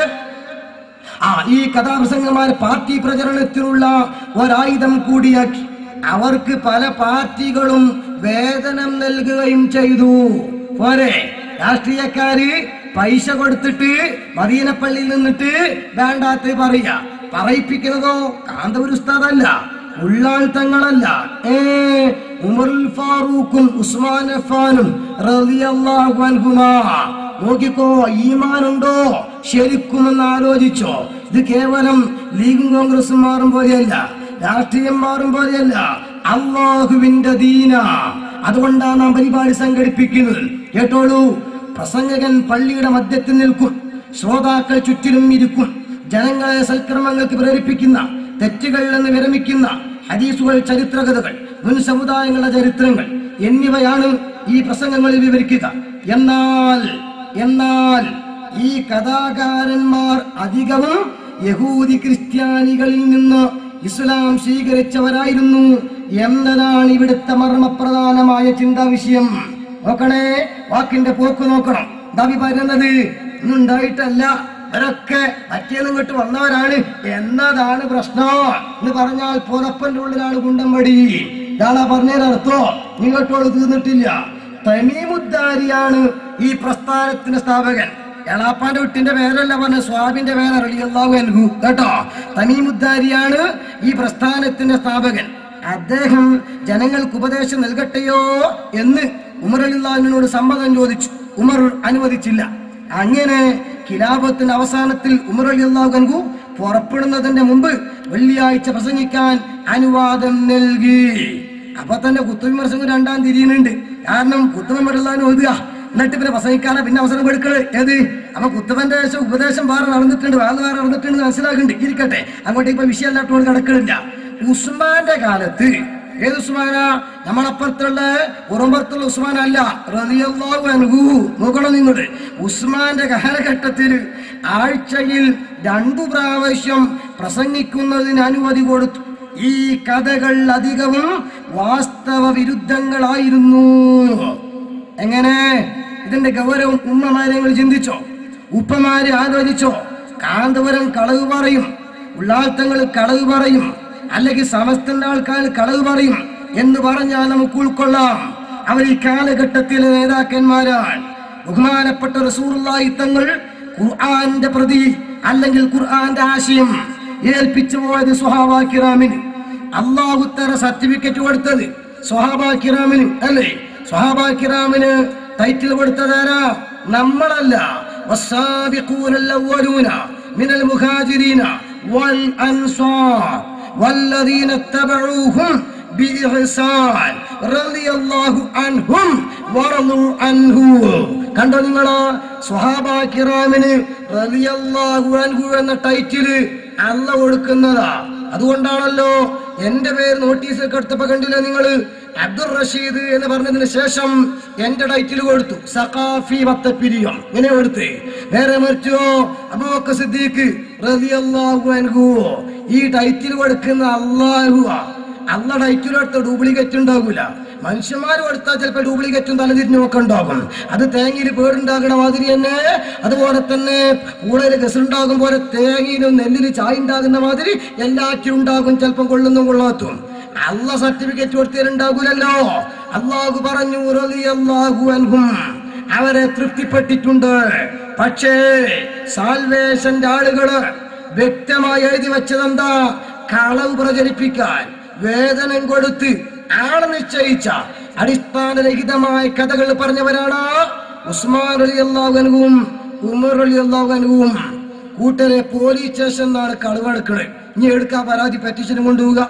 ആ ഈ കഥാപ്രസംഗന്മാർ പാർട്ടി പ്രചരണത്തിനുള്ള ഒരായുധം കൂടിയാക്കി അവർക്ക് പല പാർട്ടികളും വേതനം നൽകുകയും ചെയ്തു പോരെ രാഷ്ട്രീയക്കാര് പൈസ കൊടുത്തിട്ട് മദീനപ്പള്ളിയിൽ നിന്നിട്ട് വേണ്ടാത്ത പറയാ പറയിപ്പിക്കുന്നതോ കാന്തപുര ഉസ്താദല്ല ഉള്ളാൾ തങ്ങളല്ല ഏ ഉമറുൽ ഫാറൂഖും ഉസ്മാൻ അഫാനും റളിയല്ലാഹു അൻഹുമാ നോക്കിക്കോ ഈമാനുണ്ടോ ശരിക്കുമെന്ന് ആലോചിച്ചോ ഇത് കേവലം ലീഗും കോൺഗ്രസും മാറും പോലെയല്ല രാഷ്ട്രീയം മാറും പോലെയല്ല അള്ളാഹുവിന്റെ ദീന അതുകൊണ്ടാണ് നാം പരിപാടി സംഘടിപ്പിക്കുന്നത് കേട്ടോളൂ പ്രസംഗകൻ പള്ളിയുടെ മധ്യത്തിൽ നിൽക്കും ശ്രോതാക്കൾ ചുറ്റിലും ഇരിക്കും ജനങ്ങളെ സൽക്കർമ്മങ്ങൾക്ക് പ്രേരിപ്പിക്കുന്ന തെറ്റുകളിൽ നിന്ന് വിരമിക്കുന്ന ഹദീസുകൾ ചരിത്രകഥകൾ മുൻ സമുദായങ്ങളുടെ ചരിത്രങ്ങൾ എന്നിവയാണ് ഈ പ്രസംഗങ്ങളിൽ വിവരിക്കുക എന്നാൽ എന്നാൽ ഈ കഥാകാരന്മാർ അധികവും യഹൂദി ക്രിസ്ത്യാനികളിൽ നിന്ന് ഇസ്ലാം സ്വീകരിച്ചവരായിരുന്നു എന്നതാണ് ഇവിടുത്തെ മർമ്മപ്രധാനമായ ചിന്താ വിഷയം നോക്കണേ വാക്കിന്റെ പോക്ക് നോക്കണം ദാവി പറയുന്നത് ഇന്നുണ്ടായിട്ടല്ല ഇവരൊക്കെ മറ്റേന്നും ഇങ്ങോട്ട് വന്നവരാണ് എന്നതാണ് പ്രശ്നം എന്ന് പറഞ്ഞാൽ പുറപ്പന്റെ ഉള്ളിലാണ് കുണ്ടമ്പടി ഇയാളാ പറഞ്ഞതിനർത്ഥോ നിങ്ങോട്ടോട് തീർന്നിട്ടില്ല തമീമുദ്ദാരിയാണ് ഈ പ്രസ്ഥാനത്തിന്റെ സ്ഥാപകൻ എളാപ്പാന്റെ വീട്ടിന്റെ പേരല്ല പറഞ്ഞ സ്വാബിന്റെ പേര് റളിയല്ലാഹു അൻഹു കേട്ടോ തമീമുദ്ദാരിയാണ് ഈ പ്രസ്ഥാനത്തിന്റെ സ്ഥാപകൻ അദ്ദേഹം ജനങ്ങൾക്ക് ഉപദേശം നൽകട്ടെയോ എന്ന് ഉമർ അലിള്ളാഹിനോട് സമ്മതം ചോദിച്ചു ഉമർ അനുവദിച്ചില്ല അങ്ങനെ ഖിലാഫത്തിന്റെ അവസാനത്തിൽ ഉമർ അലിള്ളാഹു അൻഹു പുറപ്പെടുന്നതിന്റെ മുമ്പ് വെള്ളിയാഴ്ച പ്രസംഗിക്കാൻ അനുവാദം നൽകി അപ്പൊ തന്നെ കുത്തുവിമർശനം രണ്ടാം തിരിയുന്നുണ്ട് കാരണം കുത്തുവിമറുള്ളതിന് ഓതുക എന്നിട്ട് പിന്നെ പ്രസംഗിക്കാനാ പിന്നെ അവസരം കൊടുക്കല് ഏത് അപ്പൊ കുത്തുവന്റെ ശേഷം ഉപദേശം വേറെ നടന്നിട്ടുണ്ട് വേറെ വേറെ നടന്നിട്ടുണ്ട് മനസ്സിലാക്കുന്നുണ്ട് ഇരിക്കട്ടെ അങ്ങോട്ട് ഇപ്പൊ വിഷയമല്ലാത്തോട് കിടക്കണില്ല ഉസ്മാന്റെ കാലത്ത് ഏത് ഉസ്മാനാ നമ്മളപ്പുറത്തുള്ള പുറമ്പുറത്തുള്ള ഉസ്മാൻ അല്ല റളിയല്ലാഹു അൻഹു നോക്കണം നിങ്ങളുടെ ഉസ്മാന്റെ കാലഘട്ടത്തിൽ ആഴ്ചയിൽ രണ്ടു പ്രാവശ്യം പ്രസംഗിക്കുന്നതിന് അനുമതി കൊടുത്തു ഈ കഥകൾ അധികവും വാസ്തവ വിരുദ്ധങ്ങളായിരുന്നു എങ്ങനെ ഇതിന്റെ ഗൗരവം ഉമ്മമാരെ നിങ്ങൾ ചിന്തിച്ചോ ഉപ്പമാരെ ആലോചിച്ചോ കാന്തപുരം കളവ് പറയും ഉള്ളാത്തങ്ങൾ കളവ് പറയും അല്ലെങ്കിൽ സമസ്തന്റെ ആൾക്കാർ കളവ് പറയും എന്ന് പറഞ്ഞാൽ നമുക്ക് ഉൾക്കൊള്ളാം അവർ ഈ കാലഘട്ടത്തിലെ നേതാക്കന്മാരാണ് ബഹുമാനപ്പെട്ട റസൂറുള്ളാഹി തങ്ങൾ ഖുർആന്റെ പ്രതി അല്ലെങ്കിൽ ഖുർആന്റെ ആശയം ഏൽപ്പിച്ചു പോയത് സുഹാബാ കിറാമിന് അള്ളാഹുത്തര സർട്ടിഫിക്കറ്റ് കൊടുത്തത് സുഹാബാ കിറാമിന് അല്ലേ സുഹാബാ കിറാമിന് ടൈറ്റിൽ കൊടുത്തതാരാ നമ്മളല്ല والسابقون الأولون من المهاجرين والأنصار والذين اتبعوهم ബിഇഹ്സാൻ റളിയല്ലാഹു അൻഹും വറളു അൻഹു കണ്ടോ നിങ്ങള് സ്വഹാബ കിറാമിന് റളിയല്ലാഹു അൻഹു എന്ന ടൈറ്റില് അല്ല കൊടുക്കുന്നതാ അതുകൊണ്ടാണല്ലോ എന്റെ പേര് നോട്ടീസ് ഒക്കെ എടുത്തപ്പോ കണ്ടില്ല നിങ്ങള് അബ്ദുൾ റഷീദ് എന്ന് പറഞ്ഞതിന് ശേഷം എന്റെ ടൈറ്റിൽ കൊടുത്തു സഖാഫി വത്തപ്പിരിയം ഇങ്ങനെ കൊടുത്ത് നേരെ മറിച്ചോ അബൂബക്കർ സിദ്ദീഖ് റളിയല്ലാഹു അൻഹു ഈ ടൈറ്റിൽ കൊടുക്കുന്ന അള്ളാഹുവാ അള്ള ടൈറ്റിൽ കൊടുത്ത ഡ്യൂപ്ലിക്കേറ്റ് ഉണ്ടാകൂല മനുഷ്യന്മാർ കൊടുത്താൽ ചിലപ്പോൾ ഡ്യൂപ്ലിക്കേറ്റും തലതിരിഞ്ഞും ഒക്കെ ഉണ്ടാകും അത് തേങ്ങയിൽ പേടുണ്ടാകണ മാതിരി തന്നെ അതുപോലെ തന്നെ കൂടുതൽ ഗസുണ്ടാകും പോലെ തേങ്ങയിലും നെല്ലില് ചായ ഉണ്ടാകുന്ന മാതിരി എല്ലാറ്റിലും ഉണ്ടാകും ചിലപ്പം കൊള്ളുന്നും കൊള്ളാത്തും അള്ള സർട്ടിഫിക്കറ്റ് കൊടുത്തതിലുണ്ടാകൂലല്ലോ അള്ളാഹു പറഞ്ഞു റളിയല്ലാഹു അൻഹും അവരെ തൃപ്തിപ്പെട്ടിട്ടുണ്ട് പക്ഷേ സാൽവേഷന്റെ ആളുകള് വ്യക്തമായി എഴുതി വെച്ചതെന്താ കളവ് പ്രചരിപ്പിക്കാൻ വേതനം കൊടുത്ത് ആളെ നിശ്ചയിച്ച അടിസ്ഥാനരഹിതമായ കഥകൾ പറഞ്ഞവരാണ് ഉസ്മാൻ അലി അള്ളാഹുനും ഉമർ അലി അള്ളാഹുനും കൂട്ടരെ പോലീസ് സ്റ്റേഷൻ എന്നാണ് കളവെടുക്കണത് ഇനി എടുക്കാൻ പരാതി പെറ്റീഷനും കൊണ്ടുപോവുക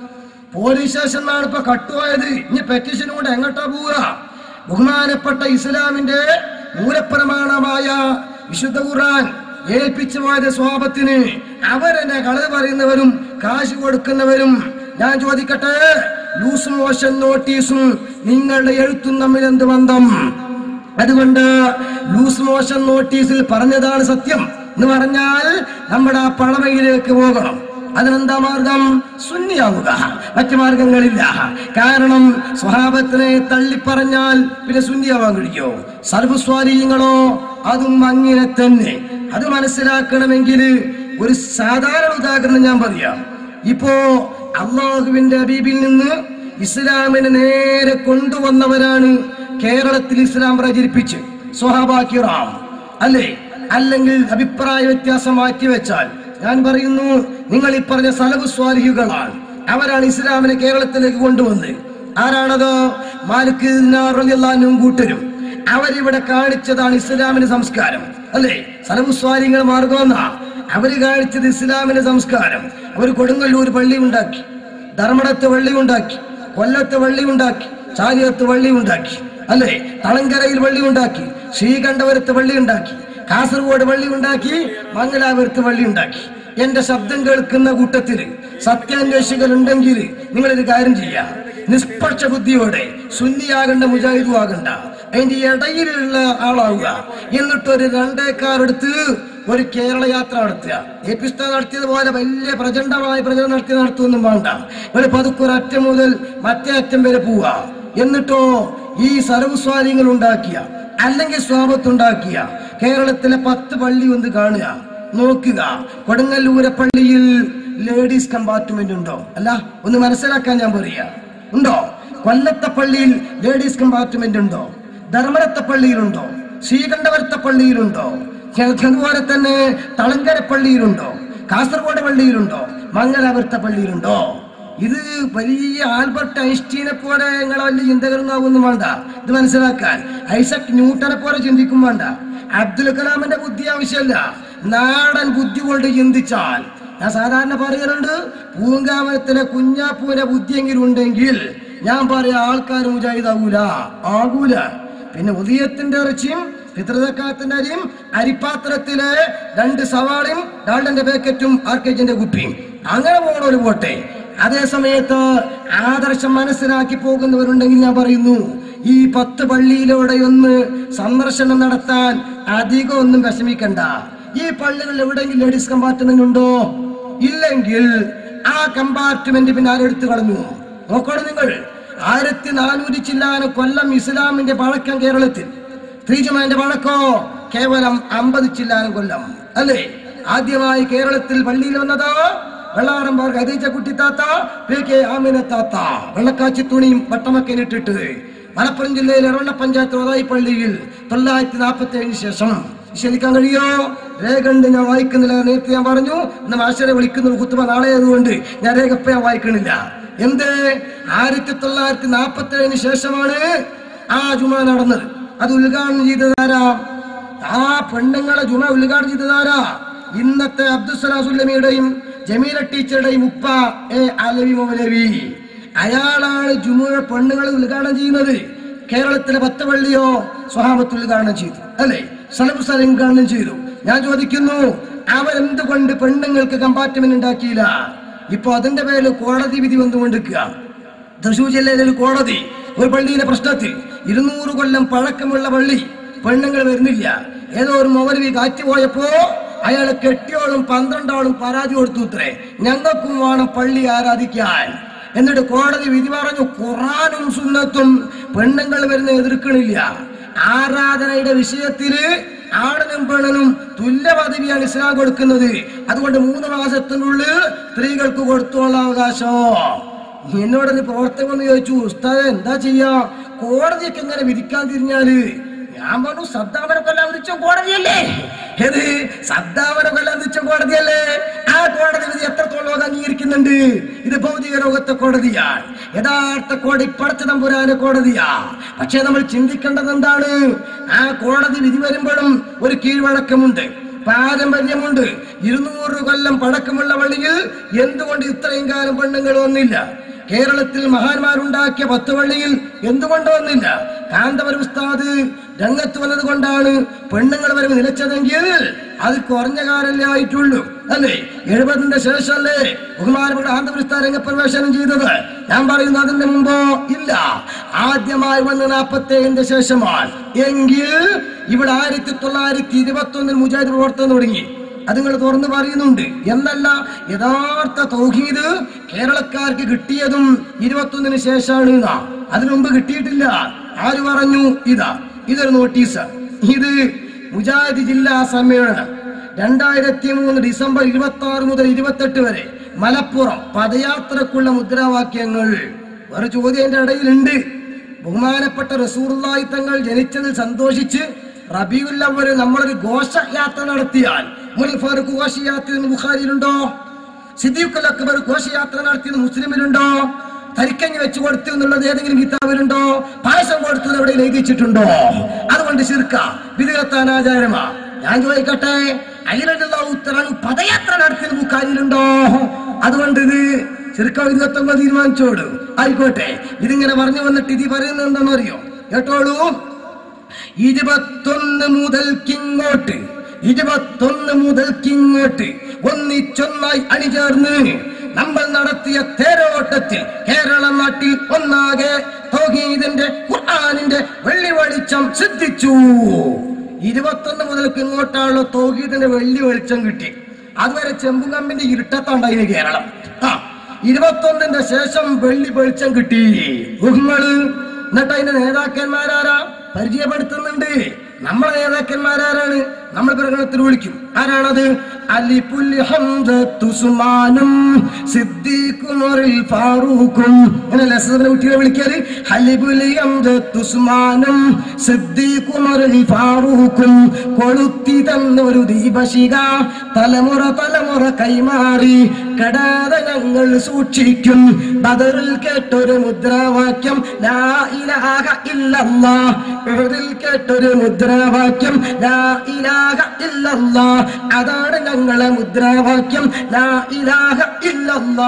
പോലീസ് സ്റ്റേഷൻ എന്നാണ് ഇപ്പൊ കട്ടുപോയത് ഇനി പെറ്റീഷനും കൊണ്ട് എങ്ങോട്ടാ പോവുക ബഹുമാനപ്പെട്ട ഇസ്ലാമിന്റെ മൂലപ്രമാണമായ വിശുദ്ധ ഖുർആൻ ഏൽപ്പിച്ചു പോയത് സ്വാപത്തിന് അവരെന്നെ കളവ് പറയുന്നവരും കാശ് കൊടുക്കുന്നവരും ഞാൻ ചോദിക്കട്ടെ ലൂസ് മോഷൻ നോട്ടീസും നിങ്ങളുടെ എഴുത്തും തമ്മിൽ എന്ത് ബന്ധം അതുകൊണ്ട് ലൂസ് മോഷൻ നോട്ടീസിൽ പറഞ്ഞതാണ് സത്യം എന്ന് പറഞ്ഞാൽ നമ്മുടെ ആ പണമയിലേക്ക് പോകണം അതിനെന്താ മാർഗം സുന്നിയാവുക മറ്റു മാർഗങ്ങളില്ല കാരണം സ്വഭാവത്തിനെ തള്ളിപ്പറഞ്ഞാൽ പിന്നെ സുന്നിയാവാൻ കഴിയോ സർവസ്വാരീയങ്ങളോ അതും അങ്ങനെ തന്നെ അത് മനസ്സിലാക്കണമെങ്കിൽ ഒരു സാധാരണ ഉദാഹരണം ഞാൻ പറയാം ഇപ്പോ അള്ളാഹുവിന്റെ അബീബിൽ നിന്ന് ഇസ്ലാമിനെ നേരെ കൊണ്ടുവന്നവരാണ് കേരളത്തിൽ ഇസ്ലാം പ്രചരിപ്പിച്ച് സ്വഹാബാക്കിറാം അല്ലേ അല്ലെങ്കിൽ അഭിപ്രായ വ്യത്യാസം മാറ്റിവെച്ചാൽ ഞാൻ പറയുന്നു നിങ്ങൾ ഈ പറഞ്ഞ സലബ് സ്വാലിഹുകളാണ് അവരാണ് ഇസ്ലാമിനെ കേരളത്തിലേക്ക് കൊണ്ടുവന്നത് ആരാണത് മാലിക് റളിയല്ലാഹുവും കൂട്ടരും അവരിവിടെ കാണിച്ചതാണ് ഇസ്ലാമിന്റെ സംസ്കാരം അല്ലേ സലബ് സ്വാലിങ്ങൾ മാർഗമെന്നാ അവര് കാണിച്ചത് ഇസ്ലാമിന്റെ സംസ്കാരം അവർ കൊടുങ്ങല്ലൂർ പള്ളി ഉണ്ടാക്കി ധർമ്മടത്ത് പള്ളി ഉണ്ടാക്കി കൊല്ലത്ത് പള്ളി ഉണ്ടാക്കി ചാലിയത്ത് പള്ളി ഉണ്ടാക്കി അല്ലേ തളങ്കരയിൽ പള്ളി ഉണ്ടാക്കി ശ്രീകണ്ഠപുരത്ത് പള്ളി ഉണ്ടാക്കി കാസർഗോഡ് പള്ളി ഉണ്ടാക്കി മംഗലാപുരത്ത് പള്ളി ഉണ്ടാക്കി എന്റെ ശബ്ദം കേൾക്കുന്ന കൂട്ടത്തില് സത്യാന്വേഷികൾ ഉണ്ടെങ്കിൽ നിങ്ങളൊരു കാര്യം ചെയ്യാം നിഷ്പക്ഷ ബുദ്ധിയോടെ സുന്നിയാകണ്ട മുജാഹിദും ആകണ്ട അതിന്റെ ഇടയിലുള്ള ആളാവുക എന്നിട്ടൊരു രണ്ടേക്കാരെടുത്ത് ഒരു കേരള യാത്ര നടത്തുക എപ്പിസ്റ്റ നടത്തിയതുപോലെ വലിയ പ്രചണ്ഡമായ പ്രചരണം നടത്തി നടത്തുമൊന്നും വേണ്ട ഒരു പതുക്കൊരറ്റം മുതൽ മറ്റേ അറ്റം വരെ പോവുക എന്നിട്ടോ ഈ സർവസ്വാര്യങ്ങൾ ഉണ്ടാക്കിയ അല്ലെങ്കിൽ സ്വാപത്തുണ്ടാക്കിയ കേരളത്തിലെ പത്ത് പള്ളി ഒന്ന് കാണുക നോക്കുക കൊടുങ്ങല്ലൂരെ പള്ളിയിൽ ലേഡീസ് കമ്പാർട്ട്മെന്റ് ഉണ്ടോ അല്ല ഒന്ന് മനസ്സിലാക്കാൻ ഞാൻ പറയാ ഉണ്ടോ കൊല്ലത്തെ പള്ളിയിൽ ലേഡീസ് കമ്പാർട്ട്മെന്റ് ഉണ്ടോ ധർമ്മടത്തെ പള്ളിയിലുണ്ടോ ശ്രീകണ്ഠപുരത്തെ പള്ളിയിലുണ്ടോ അതുപോലെ തന്നെ തളങ്കര പള്ളിയിലുണ്ടോ കാസർഗോഡ് പള്ളിയിലുണ്ടോ മംഗലാപുരത്തെ പള്ളിയിലുണ്ടോ ഇത് വലിയ ആൽബർട്ട് ഐൻസ്റ്റീനെ പോലെ നിങ്ങളെ വലിയ ചിന്തകരൊന്നാവൊന്നും വേണ്ട ഇത് മനസ്സിലാക്കാൻ ഐസക് ന്യൂട്ടനെ പോലെ ചിന്തിക്കും വേണ്ട അബ്ദുൽ കലാമിന്റെ ബുദ്ധി ആവശ്യമല്ല നാടൻ ബുദ്ധി കൊണ്ട് ചിന്തിച്ചാൽ ഞാൻ സാധാരണ പറയാറുണ്ട് പൂങ്കാവനത്തിലെ കുഞ്ഞാപ്പൂവിന്റെ ബുദ്ധിയെങ്കിലും ഉണ്ടെങ്കിൽ ഞാൻ പറയാ ആൾക്കാർ മുജാഹിദാവൂല ആകൂല പിന്നെ ഉദയത്തിന്റെ ഇറച്ചിയും പിതൃതക്കാത്തിന്റെ അരിയും അരിപ്പാത്രത്തിലെ രണ്ട് സവാളയും ഡാൾഡന്റെ പാക്കറ്റും ആർക്കേജിന്റെ കുപ്പിയും അങ്ങനെ പോകണോര് പോട്ടെ അതേ സമയത്ത് ആദർശം മനസ്സിലാക്കി പോകുന്നവരുണ്ടെങ്കിൽ ഞാൻ പറയുന്നു ഈ പത്ത് പള്ളിയിലൂടെ ഒന്ന് സന്ദർശനം നടത്താൻ അധികം ഒന്നും വിഷമിക്കണ്ട ഈ പള്ളികളിൽ എവിടെയെങ്കിലും ലേഡീസ് കമ്പാർട്ട്മെന്റ് ഉണ്ടോ ഇല്ലെങ്കിൽ ആ കമ്പാർട്ട്മെന്റ് പിന്നെ ആരെടുത്ത് കളഞ്ഞു നോക്കണം നിങ്ങൾ ആയിരത്തി നാനൂറ്റി ചില്ലാന കൊല്ലം ഇസ്ലാമിന്റെ പഴക്കം കേരളത്തിൽ ശ്രീജുമാന്റെ പഴക്കോ കേവലം അമ്പത് ചില്ലാനം കൊല്ലം അല്ലേ ആദ്യമായി കേരളത്തിൽ പള്ളിയിൽ വന്നത് വെള്ളാറമ്പാർ ഖദീജ കുട്ടിത്താത്ത പി കെ ആമിന താത്ത വെള്ളക്കാച്ചി തുണിയും പട്ടമക്കനിട്ടിട്ട് മലപ്പുറം ജില്ലയിലെ എറവണ്ണ പഞ്ചായത്ത് ഒതായി പള്ളിയിൽ തൊള്ളായിരത്തി നാൽപ്പത്തി ഏഴിന് ശേഷം വിശ്വസിക്കാൻ കഴിയോ രേഖണ്ട് ഞാൻ വായിക്കുന്നില്ല നേരത്തെ ഞാൻ പറഞ്ഞു ഇന്ന് മാഷരെ വിളിക്കുന്ന കുത്തുമ നാളെ ആയതുകൊണ്ട് ഞാൻ രേഖ ഇപ്പൊ ഞാൻ വായിക്കണില്ല എന്ത് ആയിരത്തി തൊള്ളായിരത്തി നാൽപ്പത്തി ഏഴിന് ശേഷമാണ് ആ ജുമ നടന്നത് അത് ഉദ്ഘാടനം ചെയ്തതാരാ ആ പെണ്ണുങ്ങളെ ജുമ ഉദ്ഘാടനം ചെയ്തതാരാ ഇന്നത്തെ അബ്ദുസലാം സുല്ലമിയുടെയും ജമീല ടീച്ചറുടെയും ഉപ്പ എ അലവി മൗലവി അയാളാണ് ജുമുഴ പെണ്ണുങ്ങൾ ഉദ്ഘാടനം ചെയ്യുന്നത് കേരളത്തിലെ പത്ത് പള്ളിയോ സ്വഹാബത്ത് ഉദ്ഘാടനം ചെയ്തു അല്ലേ സലഫ് സ്ഥലം ഉദ്ഘാടനം ചെയ്തു ഞാൻ ചോദിക്കുന്നു അവരെന്തുകൊണ്ട് പെണ്ണുങ്ങൾക്ക് കമ്പാർട്ട്മെന്റ് ഉണ്ടാക്കിയില്ല ഇപ്പൊ അതിന്റെ പേരിൽ കോടതി വിധി വന്നുകൊണ്ടിരിക്കുക തൃശൂർ ജില്ലയിലെ ഒരു കോടതി ഒരു പള്ളിയിലെ പ്രശ്നത്തിൽ ഇരുന്നൂറ് കൊല്ലം പഴക്കമുള്ള പള്ളി പെണ്ണുങ്ങൾ വരുന്നില്ല ഏതോ ഒരു മൗലവി കാറ്റ് പോയപ്പോ അയാൾ കെട്ടിയോളും പന്ത്രണ്ടാളും പരാതി കൊടുത്തു ഇത്രേ ഞങ്ങൾക്കും വേണം പള്ളി ആരാധിക്കാൻ എന്നിട്ട് കോടതി വിധി പറഞ്ഞു ഖുറാനും സുന്നത്തും പെണ്ണുങ്ങൾ വരുന്ന എതിർക്കണില്ല ആരാധനയുടെ വിഷയത്തില് ആണിനും പെണ്ണിനും തുല്യ പദവിയാണ് ഇസ്ലാം കൊടുക്കുന്നത് അതുകൊണ്ട് മൂന്ന് മാസത്തിനുള്ളിൽ സ്ത്രീകൾക്ക് കൊടുത്തോളാം അവകാശം എന്നോട് നീ പ്രവർത്തകം എന്ന് ചോദിച്ചു ഉസ്താദ് എന്താ ചെയ്യാ കോടതിയൊക്കെ എങ്ങനെ വിധിക്കാൻ തിരിഞ്ഞാല് ഞാൻ പറഞ്ഞു സദ്ദാമനെ കൊല്ലാൻ വിധിച്ച കോടതിയല്ലേ ഏത് സദ്ദാമനെ കൊല്ലാൻ വിധിച്ച കോടതിയല്ലേ ആ കോടതി വിധി എത്രത്തോളം അത് അംഗീകരിക്കുന്നുണ്ട് ഇത് ഭൗതിക ലോകത്തെ കോടതിയാണ് യഥാർത്ഥ കോടതി പടച്ച തമ്പുരാന്റെ കോടതിയാ പക്ഷേ നമ്മൾ ചിന്തിക്കേണ്ടത് എന്താണ് ആ കോടതി വിധി വരുമ്പോഴും ഒരു കീഴ്വഴക്കമുണ്ട് പാരമ്പര്യമുണ്ട് ഇരുന്നൂറ് കൊല്ലം പഴക്കമുള്ള പള്ളിയിൽ എന്തുകൊണ്ട് ഇത്രയും കാലം പെണ്ണുങ്ങൾ വന്നില്ല കേരളത്തിൽ മഹാന്മാരുണ്ടാക്കിയ പത്ത് പള്ളിയിൽ എന്തുകൊണ്ട് വന്നില്ല കാന്തപുരം ഉസ്താദ് രംഗത്ത് വന്നത് കൊണ്ടാണ് പെണ്ണുങ്ങൾ വരവ് നിലച്ചതെങ്കിൽ അത് കുറഞ്ഞ കാലല്ലേ ആയിട്ടുള്ളൂ അല്ലേ എഴുപതിന്റെ ശേഷമല്ലേ ബഹുമാനപ്പെട്ട കാന്തപുരം ഉസ്താദ് രംഗപ്രവേശനം ചെയ്തത് ഞാൻ പറയുന്നു അതിന്റെ മുമ്പോ ഇല്ല ആദ്യമായി വന്ന് നാൽപ്പത്തി ഏഴിന്റെ ശേഷമാണ് എങ്കിൽ ഇവിടെ ആയിരത്തി തൊള്ളായിരത്തി ഇരുപത്തി ഒന്നിൽ മുജാഹിദ് പ്രവർത്തനം തുടങ്ങി അത് നിങ്ങൾ തുറന്നു പറയുന്നുണ്ട് എന്നല്ല യഥാർത്ഥ തൗഹീദ് കേരളക്കാർക്ക് കിട്ടിയതും ഇരുപത്തൊന്നിന് ശേഷമാണ് എന്നാ അതിനു മുമ്പ് കിട്ടിയിട്ടില്ല ആര് പറഞ്ഞു ഇതാ ഇതൊരു നോട്ടീസ് ഇത് മുജാഹിദ് ജില്ലാ സമ്മേളനം രണ്ടായിരത്തി മൂന്ന് ഡിസംബർ ഇരുപത്തി ആറ് മുതൽ ഇരുപത്തെട്ട് വരെ മലപ്പുറം പദയാത്രക്കുള്ള മുദ്രാവാക്യങ്ങൾ ഒരു ചോദ്യം എന്റെ ഇടയിലുണ്ട് ബഹുമാനപ്പെട്ട റസൂറുള്ളായി തങ്ങൾ ജനിച്ചതിൽ സന്തോഷിച്ച് റബിയുൽ അവൽ നമ്മളൊരു ഘോഷയാത്ര നടത്തിയാൽ മുൽ ഫാറൂഖ് ഘോഷയാത്ര എന്ന് ബുഖാരിയിലുണ്ടോ സിദ്ദീഖുൽ അക്ബർ ഘോഷയാത്ര നടത്തിയത് മുസ്ലിമിലുണ്ടോ തരിക്കഞ്ഞ് വെച്ച് കൊടുത്തു എന്നുള്ളത് ഏതെങ്കിലും കിതാബിലുണ്ടോ പായസം കൊടുത്തത് എവിടെ എഴുതിച്ചിട്ടുണ്ടോ അതുകൊണ്ട് ശിർക്ക വിധികത്താൻ ആചാരമാ ഞാൻ ചോദിക്കട്ടെ അയിലുള്ള ഉത്തരം പദയാത്ര നടത്തിയത് ബുഖാരിയിലുണ്ടോ അതുകൊണ്ട് ഇത് ശിർക്ക വിധികത്തൊമ്പത് തീരുമാനിച്ചോട് ആയിക്കോട്ടെ ഇതിങ്ങനെ പറഞ്ഞു വന്നിട്ട് ഇത് പറയുന്നത് എന്താണെന്ന് അറിയോ കേട്ടോളൂ ഇരുപത്തൊന്ന് മുതൽക്കിങ്ങോട്ട് ഇരുപത്തൊന്ന് മുതൽക്കിങ്ങോട്ട് ഒന്നിച്ചൊന്നായി അണിചേർന്ന് നമ്മൾ നടത്തിയ തേരോട്ടത്തിൽ കേരള നാട്ടിൽ ഒന്നാകെ തൗഹീദിന്റെ ഖുർആനിന്റെ വെള്ളി വെളിച്ചം സിദ്ധിച്ചു ഇരുപത്തൊന്ന് മുതൽക്ക് ഇങ്ങോട്ടാണല്ലോ തൗഹീദിന്റെ വെള്ളി വെളിച്ചം കിട്ടി അതുവരെ ചെമ്പും കമ്പിന്റെ ഇരുട്ടത്താണ്ടായിരുന്നു കേരളം ആ ഇരുപത്തൊന്നിന്റെ ശേഷം വെള്ളി വെളിച്ചം കിട്ടി ഉഹ്ങ്ങള് എന്നിട്ട് അതിന്റെ നേതാക്കന്മാരാരാ പരിചയപ്പെടുത്തുന്നുണ്ട് നമ്മളെ നേതാക്കന്മാരാരാണ് നമ്മൾ പ്രകടനത്തിൽ വിളിക്കും ആരാണത് അലിപുൽ ഹംദത്തു സുമാനും സിദ്ദീഖും ഉമറിൽ ഫാറൂഖും എന്നല്ലേ അസറിനെ കുട്ടികളെ വിളിക്കാറ് ഹലിബുൽ ഹംദത്തു സുമാനും സിദ്ദീഖും ഉമറിൽ ഫാറൂഖും കൊളുത്തി തന്നൊരു ദീപശിക തലമുറ തലമുറ കൈമാറി കടാതെ ഞങ്ങൾ സൂക്ഷിക്കും ബദറിൽ കേട്ടൊരു മുദ്രാവാക്യം ലാ ഇലാഹ ഇല്ലല്ലാ ഉഹദിൽ കേട്ടൊരു മുദ്രാവാക്യം ലാ ഇലാഹ ഇല്ലല്ലാ അതാണ് ഞങ്ങളെ മുദ്രാവാക്യം ലാ ഇലാഹ ഇല്ലല്ലാ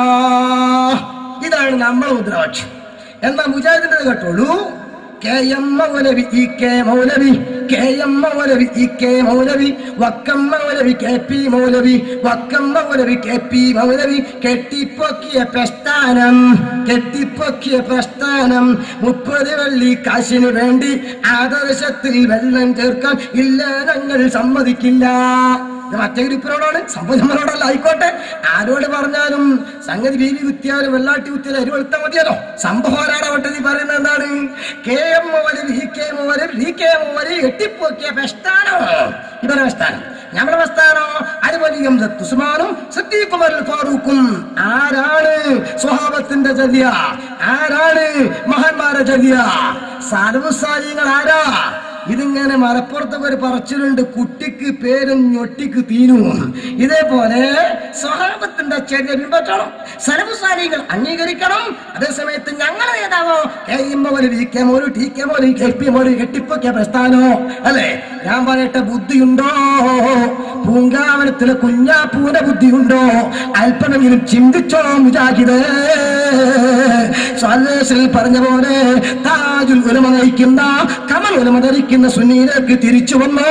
ഇതാണ് നമ്മളെ മുദ്രാവാക്യം എന്നാ മുജാഹിദിന്റെ കേട്ടോളൂ K M Moulavi E K Moulavi K M Moulavi E K Moulavi Vakkom Moulavi K P Moulavi Vakkom Moulavi K P Moulavi കെട്ടിപ്പൊക്കിയ പ്രസ്ഥാനം കെട്ടിപ്പൊക്കിയ പ്രസ്ഥാനം മുപ്പത് വെള്ളി കാശിനു വേണ്ടി ആദർശത്തിൽ വെള്ളം ചേർക്കാൻ ഇല്ല ഞങ്ങൾ സമ്മതിക്കില്ല ഇത് മറ്റേ ഗ്രൂപ്പിനോടാണ് സംഭവം നമ്മളോടല്ല ആയിക്കോട്ടെ ആരോട് പറഞ്ഞാലും സംഗതി ബീവി കുത്തിയാലും വെള്ളാട്ടി കുത്തിയാലും അരിവെളുത്താൽ മതിയല്ലോ സംഭവം ആരാടാവട്ടെ നീ പറയുന്നത് എന്താണ് കെ എം മോവലും ഇ കെ മോവലും ഇ കെ മോവലും എട്ടിപ്പോക്കിയ പ്രസ്ഥാനോ ഇവരെ പ്രസ്ഥാനം ഞങ്ങളുടെ പ്രസ്ഥാനോ അതുപോലെ എം ഉസ്മാനും സദ്ദീഖുമൽ ഫാറൂഖും ആരാണ് സ്വഭാവത്തിന്റെ ചര്യ ആരാണ് മഹാന്മാരെ ചര്യ സാധുസാലിങ്ങൾ ആരാ ഇതിങ്ങനെ മലപ്പുറത്തൊക്കെ ഒരു പറച്ചിലുണ്ട് കുട്ടിക്ക് പേരും ഞൊട്ടിക്ക് തീനും ഇതേപോലെ സ്വഹാബത്തിന്റെ ചര്യ പിൻപറ്റണം സലഭുസാലികൾ അംഗീകരിക്കണം അതേസമയത്ത് ഞങ്ങളെ നേതാവോ K M Moulavi V K Moulavi T K Moulavi K P Moulavi കെട്ടിപ്പൊക്കെ പ്രസ്ഥാനോ അല്ലെ ഞാൻ പറയട്ടെ ബുദ്ധിയുണ്ടോ പൂങ്കാവനത്തിലെ കുഞ്ഞാപ്പൂന്റെ ബുദ്ധിയുണ്ടോ അല്പമെങ്കിലും ചിന്തിച്ചോ മുജാഹിദേ സാൽവേഷനിൽ പറഞ്ഞ പോലെ താജുൽ ഉലമ നയിക്കുന്ന കമൽ ഉലമ ധരിക്കുന്ന സുന്നിയിലേക്ക് തിരിച്ചു വന്നോ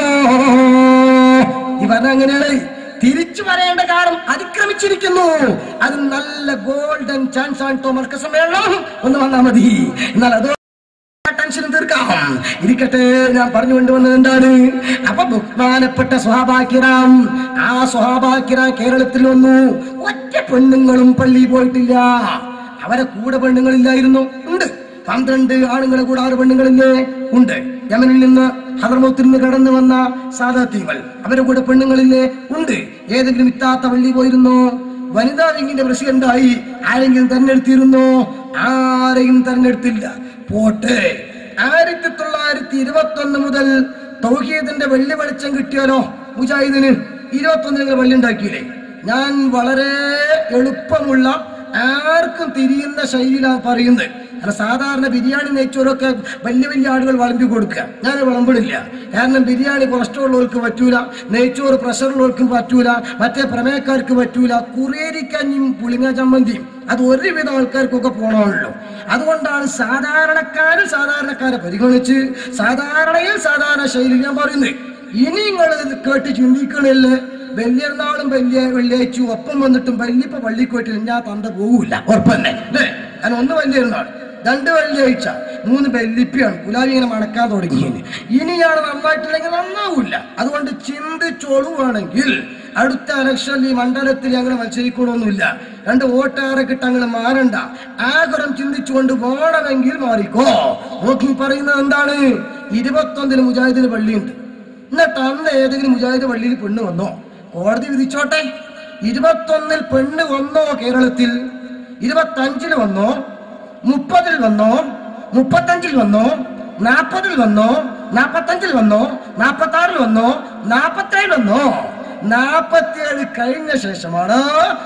ഈ പറഞ്ഞ അങ്ങനെയാണ് തിരിച്ചു വരേണ്ട കാലം അതിക്രമിച്ചിരിക്കുന്നു അത് നല്ല ഗോൾഡൻ ചാൻസ് ആണ് തോമർക്ക് സമ്മേളനം ഒന്ന് വന്നാൽ മതി എന്നാൽ അതോ ടെൻഷൻ തീർക്കാം ഇരിക്കട്ടെ ഞാൻ പറഞ്ഞു കൊണ്ടുവന്നത് എന്താണ് അപ്പൊ ബഹുമാനപ്പെട്ട സ്വഹാബാക്കിറാം ആ സ്വഹാബാക്കിറ കേരളത്തിൽ വന്നു ഒറ്റ പെണ്ണുങ്ങളും പള്ളി പോയിട്ടില്ല അവരെ കൂടെ പെണ്ണുങ്ങളില്ലായിരുന്നു ഉണ്ട് പന്ത്രണ്ട് ആണുങ്ങളെ കൂടെ ആറ് പെണ്ണുങ്ങളില്ലേ ഉണ്ട് യമനിൽ നിന്ന് ഹദർമൗത്തിൽ നിന്ന് കടന്നു വന്ന സാധാത്യങ്ങൾ അവരുടെ കൂടെ പെണ്ണുങ്ങളില്ലേ ഉണ്ട് ഏതെങ്കിലും ഇത്താത്ത പള്ളി പോയിരുന്നോ വനിതാ വിങ്ങിന്റെ പ്രസിഡന്റായി ആരെങ്കിലും തെരഞ്ഞെടുത്തിരുന്നോ ആരെയും തെരഞ്ഞെടുത്തില്ല പോട്ടെ ആയിരത്തി തൊള്ളായിരത്തി ഇരുപത്തി ഒന്ന് മുതൽ തൗഹീദിന്റെ വെള്ളി വെളിച്ചം കിട്ടിയാലോ മുജാഹിദിന് ഇരുപത്തി ഒന്നിന് വെള്ളി ഉണ്ടാക്കിയില്ലേ ഞാൻ വളരെ എളുപ്പമുള്ള ആർക്കും തിരിയുന്ന ശൈലിയിലാണ് പറയുന്നത് കാരണം സാധാരണ ബിരിയാണി നെയ്ച്ചോറൊക്കെ വലിയ വലിയ ആളുകൾ വിളമ്പി കൊടുക്കുക ഞാൻ വിളമ്പിടില്ല കാരണം ബിരിയാണി കൊളസ്ട്രോൾ ഉള്ളവർക്ക് പറ്റൂല നെയ്ച്ചോറ് പ്രഷർ ഉള്ളവർക്ക് പറ്റൂല മറ്റേ പ്രമേയക്കാർക്ക് പറ്റൂല കുറിയരിക്കഞ്ഞിയും പുളിങ്ങ ചമ്മന്തിയും അത് ഒരുവിധം ആൾക്കാർക്കൊക്കെ പോകണമല്ലോ അതുകൊണ്ടാണ് സാധാരണക്കാര് സാധാരണക്കാരെ പരിഗണിച്ച് സാധാരണയിൽ സാധാരണ ശൈലി ഞാൻ പറയുന്നത് ഇനി നിങ്ങൾ ഇത് കേട്ട് ചിന്തിക്കണില്ലേ വലിയ നാളും വലിയ വെള്ളിയാഴ്ച ഒപ്പം വന്നിട്ടും വല്യപ്പ പള്ളിക്കോട്ടിൽ ഞാൻ തന്ത പോകൂല ഉറപ്പന്നെ അല്ലേ കാരണം ഒന്ന് വലിയ നാൾ രണ്ട് വെള്ളിയാഴ്ച മൂന്ന് വെല്ലിപ്പിയാണ് ഗുലാബി ഇങ്ങനെ മണക്കാൻ തുടങ്ങിയത് ഇനിയാണ് നന്നായിട്ടില്ലെങ്കിൽ നന്നാവൂല അതുകൊണ്ട് ചിന്തിച്ചോളുവാണെങ്കിൽ അടുത്ത ഇലക്ഷനിൽ ഈ മണ്ഡലത്തിൽ ഞങ്ങൾ മത്സരിക്കണമൊന്നുമില്ല രണ്ട് വോട്ടാറെ കിട്ടാൻ അങ്ങനെ മാറണ്ട ആഗ്രഹം ചിന്തിച്ചുകൊണ്ട് പോകണമെങ്കിൽ മാറിക്കോ നോക്കി പറയുന്നത് എന്താണ് ഇരുപത്തൊന്നിന് മുജാഹിദിന് പള്ളിയുണ്ട് എന്നിട്ട് അന്ന് ഏതെങ്കിലും മുജാഹിദ് പള്ളിയിൽ പെണ്ണ് വന്നോ കോടതി വിധിച്ചോട്ടെ ഇരുപത്തൊന്നിൽ പെണ്ണ് വന്നോ കേരളത്തിൽ ഇരുപത്തഞ്ചിൽ വന്നോ മുപ്പതിൽ വന്നോ മുപ്പത്തഞ്ചിൽ വന്നോ നാപ്പതിൽ വന്നോ നാപ്പത്തഞ്ചിൽ വന്നോ നാപ്പത്തി ആറിൽ വന്നോ നാപ്പത്തേഴിൽ വന്നോ നാപ്പത്തിയേഴ് കഴിഞ്ഞ ശേഷമാണ്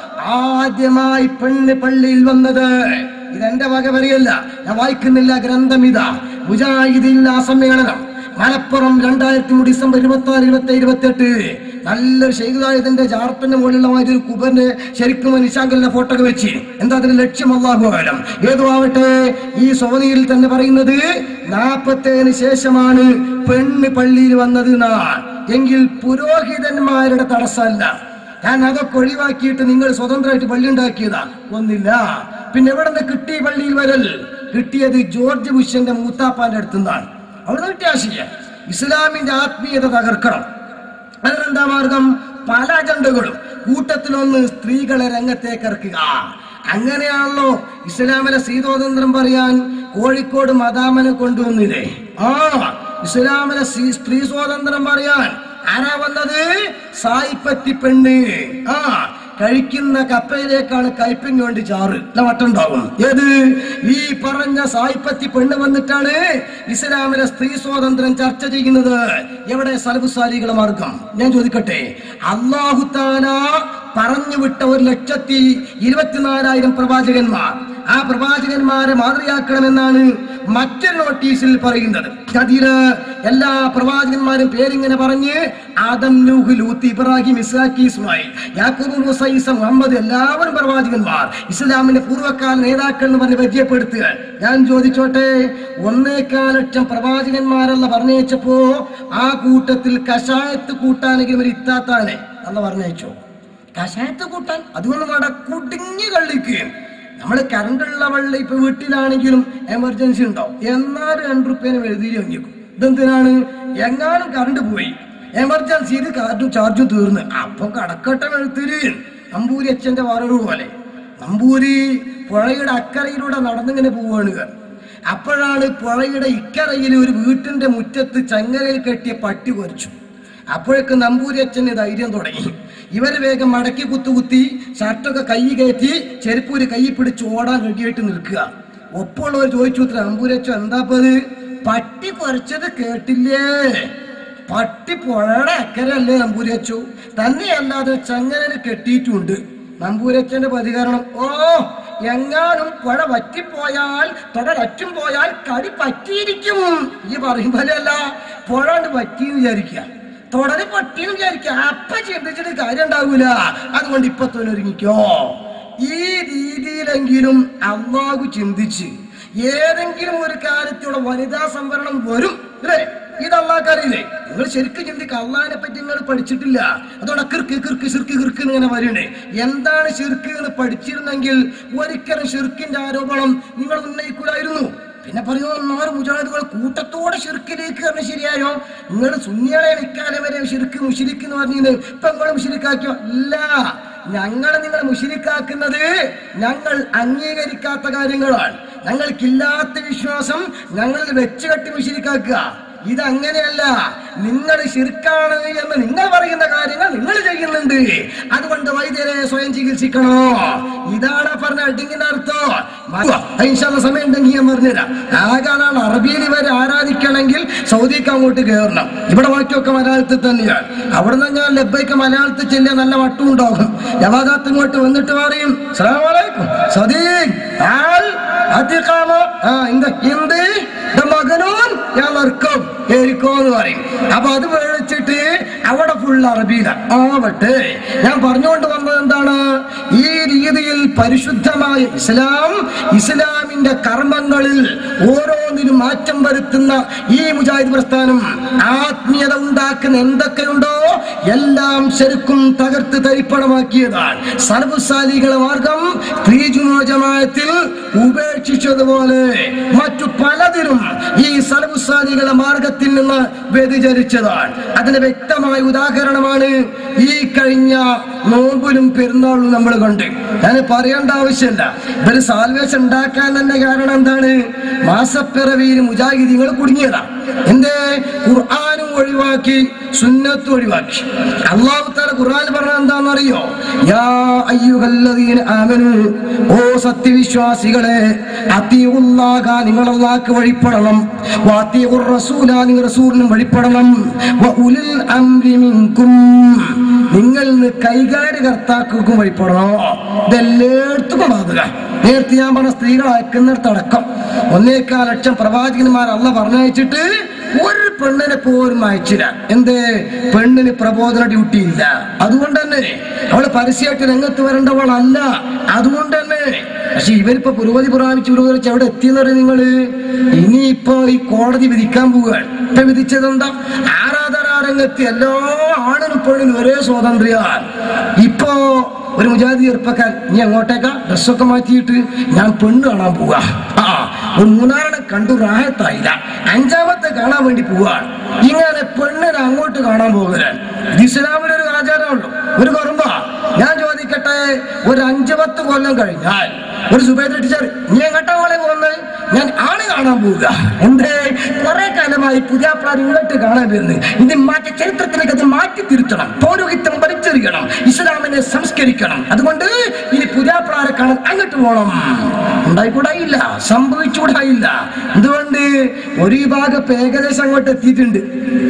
ആദ്യമായി പെണ്ണ് പള്ളിയിൽ വന്നത് ഇതെന്റെ വക വരികയല്ല ഞാൻ വായിക്കുന്നില്ല ഗ്രന്ഥം ഇതാ മുജാഹിദില്ല സമ്മേളനം മലപ്പുറം രണ്ടായിരത്തി മൂന്ന് ഡിസംബർ ഇരുപത്തി ആറ് ഇരുപത്തി ഇരുപത്തി എട്ട് നല്ലൊരു ഷെയ്ഖായതിന്റെ ജാർപ്പന്റെ മുകളിലുള്ള മാതിരി ഒരു കുബറിന്റെ ശരിക്കും നിശാങ്കലിന്റെ ഫോട്ടോ ഒക്കെ വെച്ച് എന്താ അതിന്റെ ലക്ഷ്യം അള്ളാഹുലം ഏതോ ആവട്ടെ ഈ സോനിയിൽ തന്നെ പറയുന്നത് നാപ്പത്തേന് ശേഷമാണ് പെണ്ണ് പള്ളിയിൽ വന്നത് എന്നാ എങ്കിൽ പുരോഹിതന്മാരുടെ തടസ്സമല്ല ഞാൻ അതൊക്കെ ഒഴിവാക്കിയിട്ട് നിങ്ങൾ സ്വതന്ത്രമായിട്ട് പള്ളി ഉണ്ടാക്കിയതാ ഒന്നില്ല പിന്നെ എവിടെ നിന്ന് കിട്ടി പള്ളിയിൽ വരൽ കിട്ടിയത് ജോർജ് ബുഷന്റെ മൂത്താപ്പാന്റെ അടുത്തുനിന്നാണ് അവിടുന്ന് കിട്ടിയ ആശയം ഇസ്ലാമിന്റെ ആത്മീയത തകർക്കണം അതിനെന്താ മാർഗം പല അജണ്ടകളും കൂട്ടത്തിലൊന്ന് സ്ത്രീകളെ രംഗത്തേക്ക് ഇറക്കുക അങ്ങനെയാണല്ലോ ഇസ്ലാമിലെ സ്ത്രീസ്വാതന്ത്ര്യം പറയാൻ കോഴിക്കോട് മദാമനെ കൊണ്ടുവന്നില്ലേ ആ ഇസ്ലാമിലെ സ്ത്രീ സ്ത്രീ സ്വാതന്ത്ര്യം പറയാൻ ആരാ വന്നത് സായിപ്പത്തി പെണ്ണ് ആ കഴിക്കുന്ന കപ്പയിലേക്കാണ് കയ്പിങ് വേണ്ടി ചാറ് ഇല്ല വട്ടുണ്ടാവും ഏത് ഈ പറഞ്ഞ സായിപ്പത്തി പെണ്ണ് വന്നിട്ടാണ് ഇസ്ലാമിലെ സ്ത്രീ സ്വാതന്ത്ര്യം ചർച്ച ചെയ്യുന്നത് എവിടെ സലബുസാരികളെ മാർഗം ഞാൻ ചോദിക്കട്ടെ അള്ളാഹുത്താല പറഞ്ഞു വിട്ട ഒരു ലക്ഷത്തി ഇരുപത്തിനാലായിരം പ്രവാചകന്മാർ ആ പ്രവാചകന്മാരെ മാതൃയാക്കണമെന്നാണ് മറ്റൊരു നോട്ടീസിൽ പറയുന്നത് അതില് എല്ലാ പ്രവാചകന്മാരും പേരിങ്ങനെ പറഞ്ഞ് ആദം നൂഹ് ലൂത്ത് ഇബ്രാഹിം ഇസ്ഹാഖി ഇസ്മായിൽ യാക്കൂബ് മൂസ ഈസ മുഹമ്മദ് എല്ലാവരും പ്രവാചകന്മാർ ഇസ്ലാമിന്റെ പൂർവ്വകാല നേതാക്കൾ എന്ന് പറഞ്ഞ് പരിചയപ്പെടുത്തുക ഞാൻ ചോദിച്ചോട്ടെ ഒന്നേക്കാൽ ലക്ഷം പ്രവാചകന്മാരെന്ന് പറഞ്ഞയച്ചപ്പോ ആ കൂട്ടത്തിൽ കഷായത്ത് കൂട്ടാനെങ്കിലും ഒരു ഇത്താത്താനെ അല്ല പറഞ്ഞയച്ചോ കഷായത്ത് കൂട്ടാൻ അതുകൊണ്ട് വേണ്ട കുടുങ്ങി കള്ളിക്കുകയും നമ്മൾ കറണ്ടുള്ള വെള്ളം ഇപ്പൊ വീട്ടിലാണെങ്കിലും എമർജൻസി ഉണ്ടാവും എന്നാലും രണ്ട് റുപ്യേനെ എഴുതി വാങ്ങിക്കും ഇതെന്തിനാണ് എങ്ങാനും കറണ്ട് പോയി എമർജൻസിയിൽ കാർഡും ചാർജും തീർന്ന് അപ്പൊ കടക്കട്ട എഴുത്തിരി നമ്പൂരി അച്ഛന്റെ വരവ് പോലെ നമ്പൂരി പുഴയുടെ അക്കരയിലൂടെ നടന്നിങ്ങനെ പോവാണ് ഇവർ. അപ്പോഴാണ് പുഴയുടെ ഇക്കരയിൽ ഒരു വീട്ടിന്റെ മുറ്റത്ത് ചങ്ങലയിൽ കെട്ടിയ പട്ടി കുറച്ചു അപ്പോഴേക്ക് നമ്പൂരി അച്ഛന് ധൈര്യം തുടങ്ങി ഇവര് വേഗം മടക്കി കുത്തുകുത്തി ഷർട്ടൊക്കെ കൈ കയറ്റി ചെരുപ്പൂര് കൈ പിടിച്ച് ഓടാൻ റെഡിയായിട്ട് നിൽക്കുക ഒപ്പമുള്ളവർ ചോദിച്ചു ഉത്തരം നമ്പൂരി അച്ഛൻ എന്താപ്പത് പട്ടി കുറച്ചത് കേട്ടില്ലേ പട്ടി പുഴയുടെ അക്കരയല്ലേ നമ്പൂരി അച്ചു തന്നെയല്ലാതെ ചങ്ങലന് കെട്ടിയിട്ടുണ്ട് നമ്പൂരച്ചന്റെ പ്രതികരണം ഓ എങ്ങാനും പുഴ വറ്റിപ്പോയാൽ തുടരറ്റും പോയാൽ കടി പറ്റിയിരിക്കും ഈ പറയും പോലെയല്ല പുഴണ്ട് പറ്റിയെന്ന് വിചാരിക്കുക തുടര് പട്ടിയെന്ന് വിചാരിക്കുക അപ്പ ചിന്തിച്ചിട്ട് കാര്യം ഉണ്ടാവൂല അതുകൊണ്ട് ഇപ്പൊ തന്നെ ഒരുങ്ങിക്കോ ഈ രീതിയിലെങ്കിലും അള്ളാഹു ചിന്തിച്ച് ഏതെങ്കിലും ഒരു കാര്യത്തിലൂടെ വനിതാ സംവരണം വരും അല്ലേ ഇത് അള്ളാഹ്ക്കറിയില്ലേ നിങ്ങൾ ശരിക്കും ചിന്തിക്കുക അള്ളാഹിനെ പറ്റി നിങ്ങൾ പഠിച്ചിട്ടില്ല അതുകൊണ്ട് കിർക്ക് കിർക്ക് ശിർക്ക് കിർക്ക് ഇങ്ങനെ വരണേ എന്താണ് ശിർക്ക് എന്ന് പഠിച്ചിരുന്നെങ്കിൽ ഒരിക്കലും ഷിർക്കിന്റെ ആരോപണം നിങ്ങൾ ഉന്നയിക്കൂലായിരുന്നു പിന്നെ പറയുന്നു നാല് മുജാഹിദുകൾ കൂട്ടത്തോടെ ഷിർക്കിലേക്ക് പറഞ്ഞ ശരിയായോ നിങ്ങൾ സുന്നികളെ നിൽക്കാതെ വരെ ഷിർക്ക് മുഷിരിക്ക് എന്ന് പറഞ്ഞിരുന്നു ഇപ്പൊ നിങ്ങൾ മുഷിരിക്കാക്കിയോ ഇല്ല ഞങ്ങൾ നിങ്ങളെ മുഷിരിക്കാക്കുന്നത് ഞങ്ങൾ അംഗീകരിക്കാത്ത കാര്യങ്ങളാണ് ഞങ്ങൾക്കില്ലാത്ത വിശ്വാസം ഞങ്ങളിൽ വെച്ച് കെട്ടി മുഷിരിക്കാക്കുക ഇതങ്ങനെയല്ല നിങ്ങൾ ശിർക്കാണ് എന്ന് നിങ്ങൾ പറയുന്ന കാര്യങ്ങൾ നിങ്ങൾ ചെയ്യുന്നുണ്ട് അതുകൊണ്ട് വൈദ്യരെ സ്വയം ചികിത്സിക്കണോ ഇതാണ് പറഞ്ഞ അഡിങ്ങിന്റെ അർത്ഥം ഇൻഷാല്ല സമയം ഉണ്ടെങ്കിൽ ഞാൻ പറഞ്ഞുതരാം ആകാനാണ് അറബിയിൽ ഇവരെ ആരാധിക്കണമെങ്കിൽ സൗദിക്ക് അങ്ങോട്ട് കയറണം ഇവിടെ ബാക്കിയൊക്കെ മലയാളത്തിൽ തന്നെയാണ് അവിടെ നിന്ന് ഞാൻ ലബ്ബയ്ക്ക് മലയാളത്തിൽ ചെല്ലിയ നല്ല വട്ടം ഉണ്ടാകും ജവാദാത്ത് ഇങ്ങോട്ട് വന്നിട്ട് പറയും സലാമലൈക്കും സദീഖ് ആൽ അതിഖാമോ ആ இந்த എന്ത് ദ മകനോൻ ഞാൻ നിർക്കും ഏരിക്കോ എന്ന് പറയും അപ്പൊ അത് മേടിച്ചിട്ട് അവിടെ ഫുൾ അറബിയില ആവട്ടെ ഞാൻ പറഞ്ഞുകൊണ്ട് വന്നത് എന്താണ് ഈ രീതിയിൽ പരിശുദ്ധമായ ഇസ്ലാം ഇസ്ലാമിന്റെ കർമ്മങ്ങളിൽ ഓരോന്നിനും മാറ്റം വരുത്തുന്ന ഈ മുജാഹിദ് പ്രസ്ഥാനം ആത്മീയത ഉണ്ടാക്കുന്ന എന്തൊക്കെയുണ്ടോ എല്ലാം ശരിക്കും തകർത്ത് തരിപ്പണമാക്കിയതാണ് സർവസാലികളെ മാർഗം ത്രീജുമ ജമാഅത്തിൽ ഉപേക്ഷിച്ചതുപോലെ മറ്റു പലതിലും ഈ സർവസാലികളെ മാർഗത്തിൽ നിന്ന് വ്യതിചരിച്ചതാണ് അതിന് വ്യക്തമായ ഉദാഹരണമാണ് ഈ കഴിഞ്ഞ നോമ്പിലും പെരുന്നാളും നമ്മൾ കണ്ട് ഞാൻ പറയേണ്ട ആവശ്യമില്ല ഇവര് സാൽവേഷൻ ഉണ്ടാക്കാൻ തന്നെ കാരണം എന്താണ് മാസപ്പിറവിയിൽ മുജാഹിദികൾ കുടുങ്ങിയതാണ് എന്തേ ഖുർആാനും ഒഴിവാക്കി സുന്നത്തും ഒഴിവാക്കി അള്ളാഹു താല ഖുർആൻ പറഞ്ഞ എന്താണെന്നറിയോ യാ അയ്യുഹല്ലദീന ആമനു ഓ സത്യവിശ്വാസികളെ അത്തിയുള്ളാക നിങ്ങൾ അള്ളാഹ്ക്ക് വഴിപ്പെടണം വാത്തിയുർ റസൂല നിങ്ങൾ റസൂലിനും വഴിപ്പെടണം വ ഉലിൽ അംരി മിൻകും നിങ്ങൾ കൈകാര്യകർത്താക്കൾക്കും വഴിപ്പെടണോ ഇതെല്ലായിടത്തും ബാധക നേരത്തെ ഞാൻ പറഞ്ഞ സ്ത്രീകൾ അയക്കുന്നിടത്തടക്കം ഒന്നേക്കാൽ ലക്ഷം പ്രവാചകന്മാർ അല്ല പറഞ്ഞയച്ചിട്ട് ഒരു പെണ്ണിനെ പോലും അയച്ചില്ല എന്തേ പെണ്ണിന് പ്രബോധന ഡ്യൂട്ടി ഇല്ല അതുകൊണ്ട് തന്നെ അവള് പരസ്യമായിട്ട് രംഗത്ത് വരേണ്ടവളല്ല അതുകൊണ്ട് തന്നെ പക്ഷെ ഇവരിപ്പോ പുരോഗതി പ്രാപിച്ച് പുരോഗതിച്ച് എവിടെ എത്തിയെന്ന് പറയും നിങ്ങള് ഇനിയിപ്പോ ഈ കോടതി വിധിക്കാൻ പോവുകയാണ് ഇപ്പൊ വിധിച്ചത് എന്താ ആരാധനാ രംഗത്ത് എല്ലാ ആണിനും പെണ്ണിനും ഒരേ സ്വാതന്ത്ര്യമാണ് ഇപ്പോ ഒരു മുജാതി ചെറുപ്പക്കാർ നീ അങ്ങോട്ടേക്കാ ഡ്രസ്സൊക്കെ മാറ്റിയിട്ട് ഞാൻ പെണ്ണ് കാണാൻ പോവാ ആ ഒരു മൂന്നാറിനെ കണ്ടു റാഹത്തായില്ല അഞ്ചാമത്തെ കാണാൻ വേണ്ടി പോവാണ് ഇങ്ങനെ പെണ്ണിനെ അങ്ങോട്ട് കാണാൻ പോകുകയാണ് ഇത് ഇസ്ലാമിലൊരു ആചാരമുള്ളൂ ഒരു കുറമ്പ ഞാൻ ചോദിക്കട്ടെ ഒരു അഞ്ചു പത്ത് കൊല്ലം കഴിഞ്ഞാൽ ഒരു സുബൈദ് ടീച്ചർ നീ എങ്ങോട്ടാ മോളെ പോകുന്നത് ഞാൻ ആണ് കാണാൻ പോവുക എന്തേ കുറെ കാലമായി പുതിയ പ്രാർ ഇങ്ങോട്ട് കാണാൻ വരുന്നത് ഇത് മാറ്റി ചരിത്രത്തിലേക്ക് അത് മാറ്റി തിരുത്തണം പൗരോഹിത്യം വലിച്ചെറിയണം ഇസ്ലാമിനെ സംസ്കരിക്കണം അതുകൊണ്ട് ഇനി പുതിയ പ്രാരെ കാണാൻ അങ്ങോട്ട് പോകണം ഉണ്ടായിക്കൂടായില്ല സംഭവിച്ചുകൂടായില്ല എന്തുകൊണ്ട് ഒരു വിഭാഗം ഇപ്പൊ ഏകദേശം അങ്ങോട്ട് എത്തിയിട്ടുണ്ട്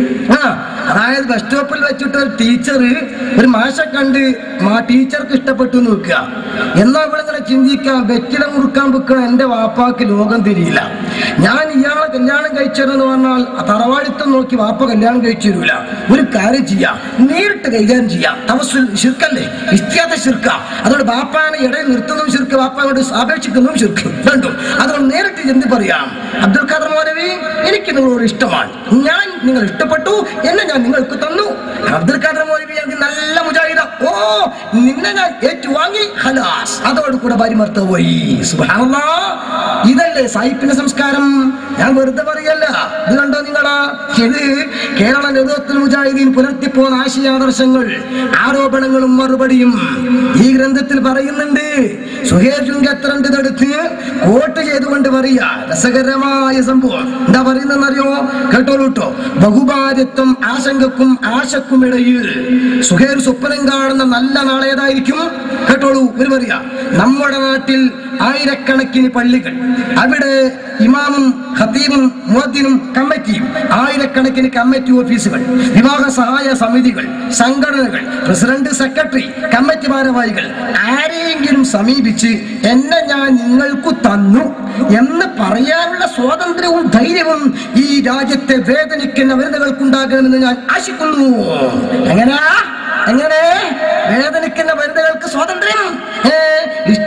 ആ അതായത് ബസ് സ്റ്റോപ്പിൽ വെച്ചിട്ട് ഒരു ടീച്ചർ ഒരു മാഷെ കണ്ട് മാ ടീച്ചർക്ക് ഇഷ്ടപ്പെട്ടു നോക്കുക എന്നാ ഇവിടെ ഇങ്ങനെ ചിന്തിക്കാം വെറ്റില മുറുക്കാൻ വെക്കണം എന്റെ വാപ്പാക്ക് ലോകം തിരിയില്ല ഞാൻ ഇയാളെ കല്യാണം കഴിച്ചതെന്ന് പറഞ്ഞാൽ ആ തറവാടിത്തം നോക്കി വാപ്പ കല്യാണം കഴിച്ചു തരൂല ഒരു കാര്യം ചെയ്യാം നേരിട്ട് കൈകാര്യം ചെയ്യാം തമസ് ശിർക്കല്ലേ ഇഷ്ടാത്ത ശിർക്ക അതുകൊണ്ട് ബാപ്പാനെ ഇടയിൽ നിർത്തുന്നതും ശിർക്ക് ബാപ്പാനോട് അപേക്ഷിക്കുന്നതും ശിർക്ക് രണ്ടും അതുകൊണ്ട് നേരിട്ട് എന്ത് പറയാം അബ്ദുൽ ഖാദർ മൗലവി എനിക്ക് നിങ്ങളോട് ഇഷ്ടമാണ് ഞാൻ നിങ്ങൾ ഇഷ്ടപ്പെട്ടു എന്നെ ഞാൻ നിങ്ങൾക്ക് തന്നു അബ്ദുൽ ഖാദർ മൗലവി എനിക്ക് നല്ല മുജാഹിദ ഓ നിന്നെ ഞാൻ ഏറ്റുവാങ്ങി ഹലാസ് അതോട് കൂടെ പരിമർത്ത പോയി സുബ്ഹാനല്ലാ. ഇതല്ലേ സാഹിബിന്റെ സംസ്കാരം ഞാൻ വെറുതെ പറയല്ല ഇത് കണ്ടോ നിങ്ങളാ ഇത് കേരള നേതൃത്വത്തിൽ മുജാഹിദീൻ പുലർത്തിപ്പോന്ന ആശയാദർശങ്ങൾ ആരോപണങ്ങളും മറുപടിയും ഈ ഗ്രന്ഥത്തിൽ പറയുന്നുണ്ട് സുഹേർ ചുങ്കത്രണ്ട് ഇതെടുത്ത് കോട്ട് ചെയ്തുകൊണ്ട് പറയാ രസകരമായ സംഭവം എന്താ പറയുന്നറിയോ കേട്ടോളൂ കേട്ടോ ബഹുഭാര്യത്വം ആശങ്കക്കും ആശക്കും ഇടയിൽ സുഹേർ സ്വപ്നം കാണുന്ന നല്ല നാളേതായിരിക്കും കേട്ടോളൂ ഇവർ പറയാ നമ്മുടെ നാട്ടിൽ ആയിരക്കണക്കിന് പള്ളികൾ അവിടെ ഇമാമും ഖത്തീബും മുഅദ്ദിനും കമ്മിറ്റിയും ആയിരക്കണക്കിന് കമ്മിറ്റി ഓഫീസുകൾ വിവാഹ സഹായ സമിതികൾ സംഘടനകൾ പ്രസിഡന്റ് സെക്രട്ടറി കമ്മിറ്റി ഭാരവാഹികൾ ആരെയെങ്കിലും സമീപിച്ച് എന്നെ ഞാൻ നിങ്ങൾക്ക് തന്നു എന്ന് പറയാനുള്ള സ്വാതന്ത്ര്യവും ധൈര്യവും ഈ രാജ്യത്തെ വേദനിക്കുന്ന വനിതകൾക്കുണ്ടാകണമെന്ന് ഞാൻ ആശിക്കുന്നു എങ്ങനെയാ എങ്ങനെ വേദനിക്കുന്ന വനിതകൾക്ക് സ്വാതന്ത്ര്യം ഏ, ഇഷ്ട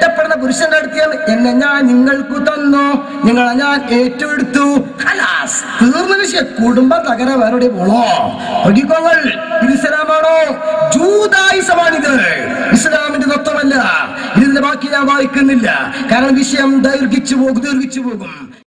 എന്നെ ഞാൻ നിങ്ങൾക്ക് തന്നു നിങ്ങളെ ഞാൻ ഏറ്റെടുത്തു ഖലാസ് തീർന്ന വിഷയം കുടുംബം തകര വേറെ പോണോ നോക്കിക്കോങ്ങൾ ഇത് ഇസ്ലാമാണോ ജൂതായുസമാണിത് ഇസ്ലാമിന്റെ തത്വമല്ല ഇതിന്റെ ബാക്കി ഞാൻ വായിക്കുന്നില്ല കാരണം വിഷയം ദൈർഘിച്ചു പോകും ദീർഘിച്ചു പോകും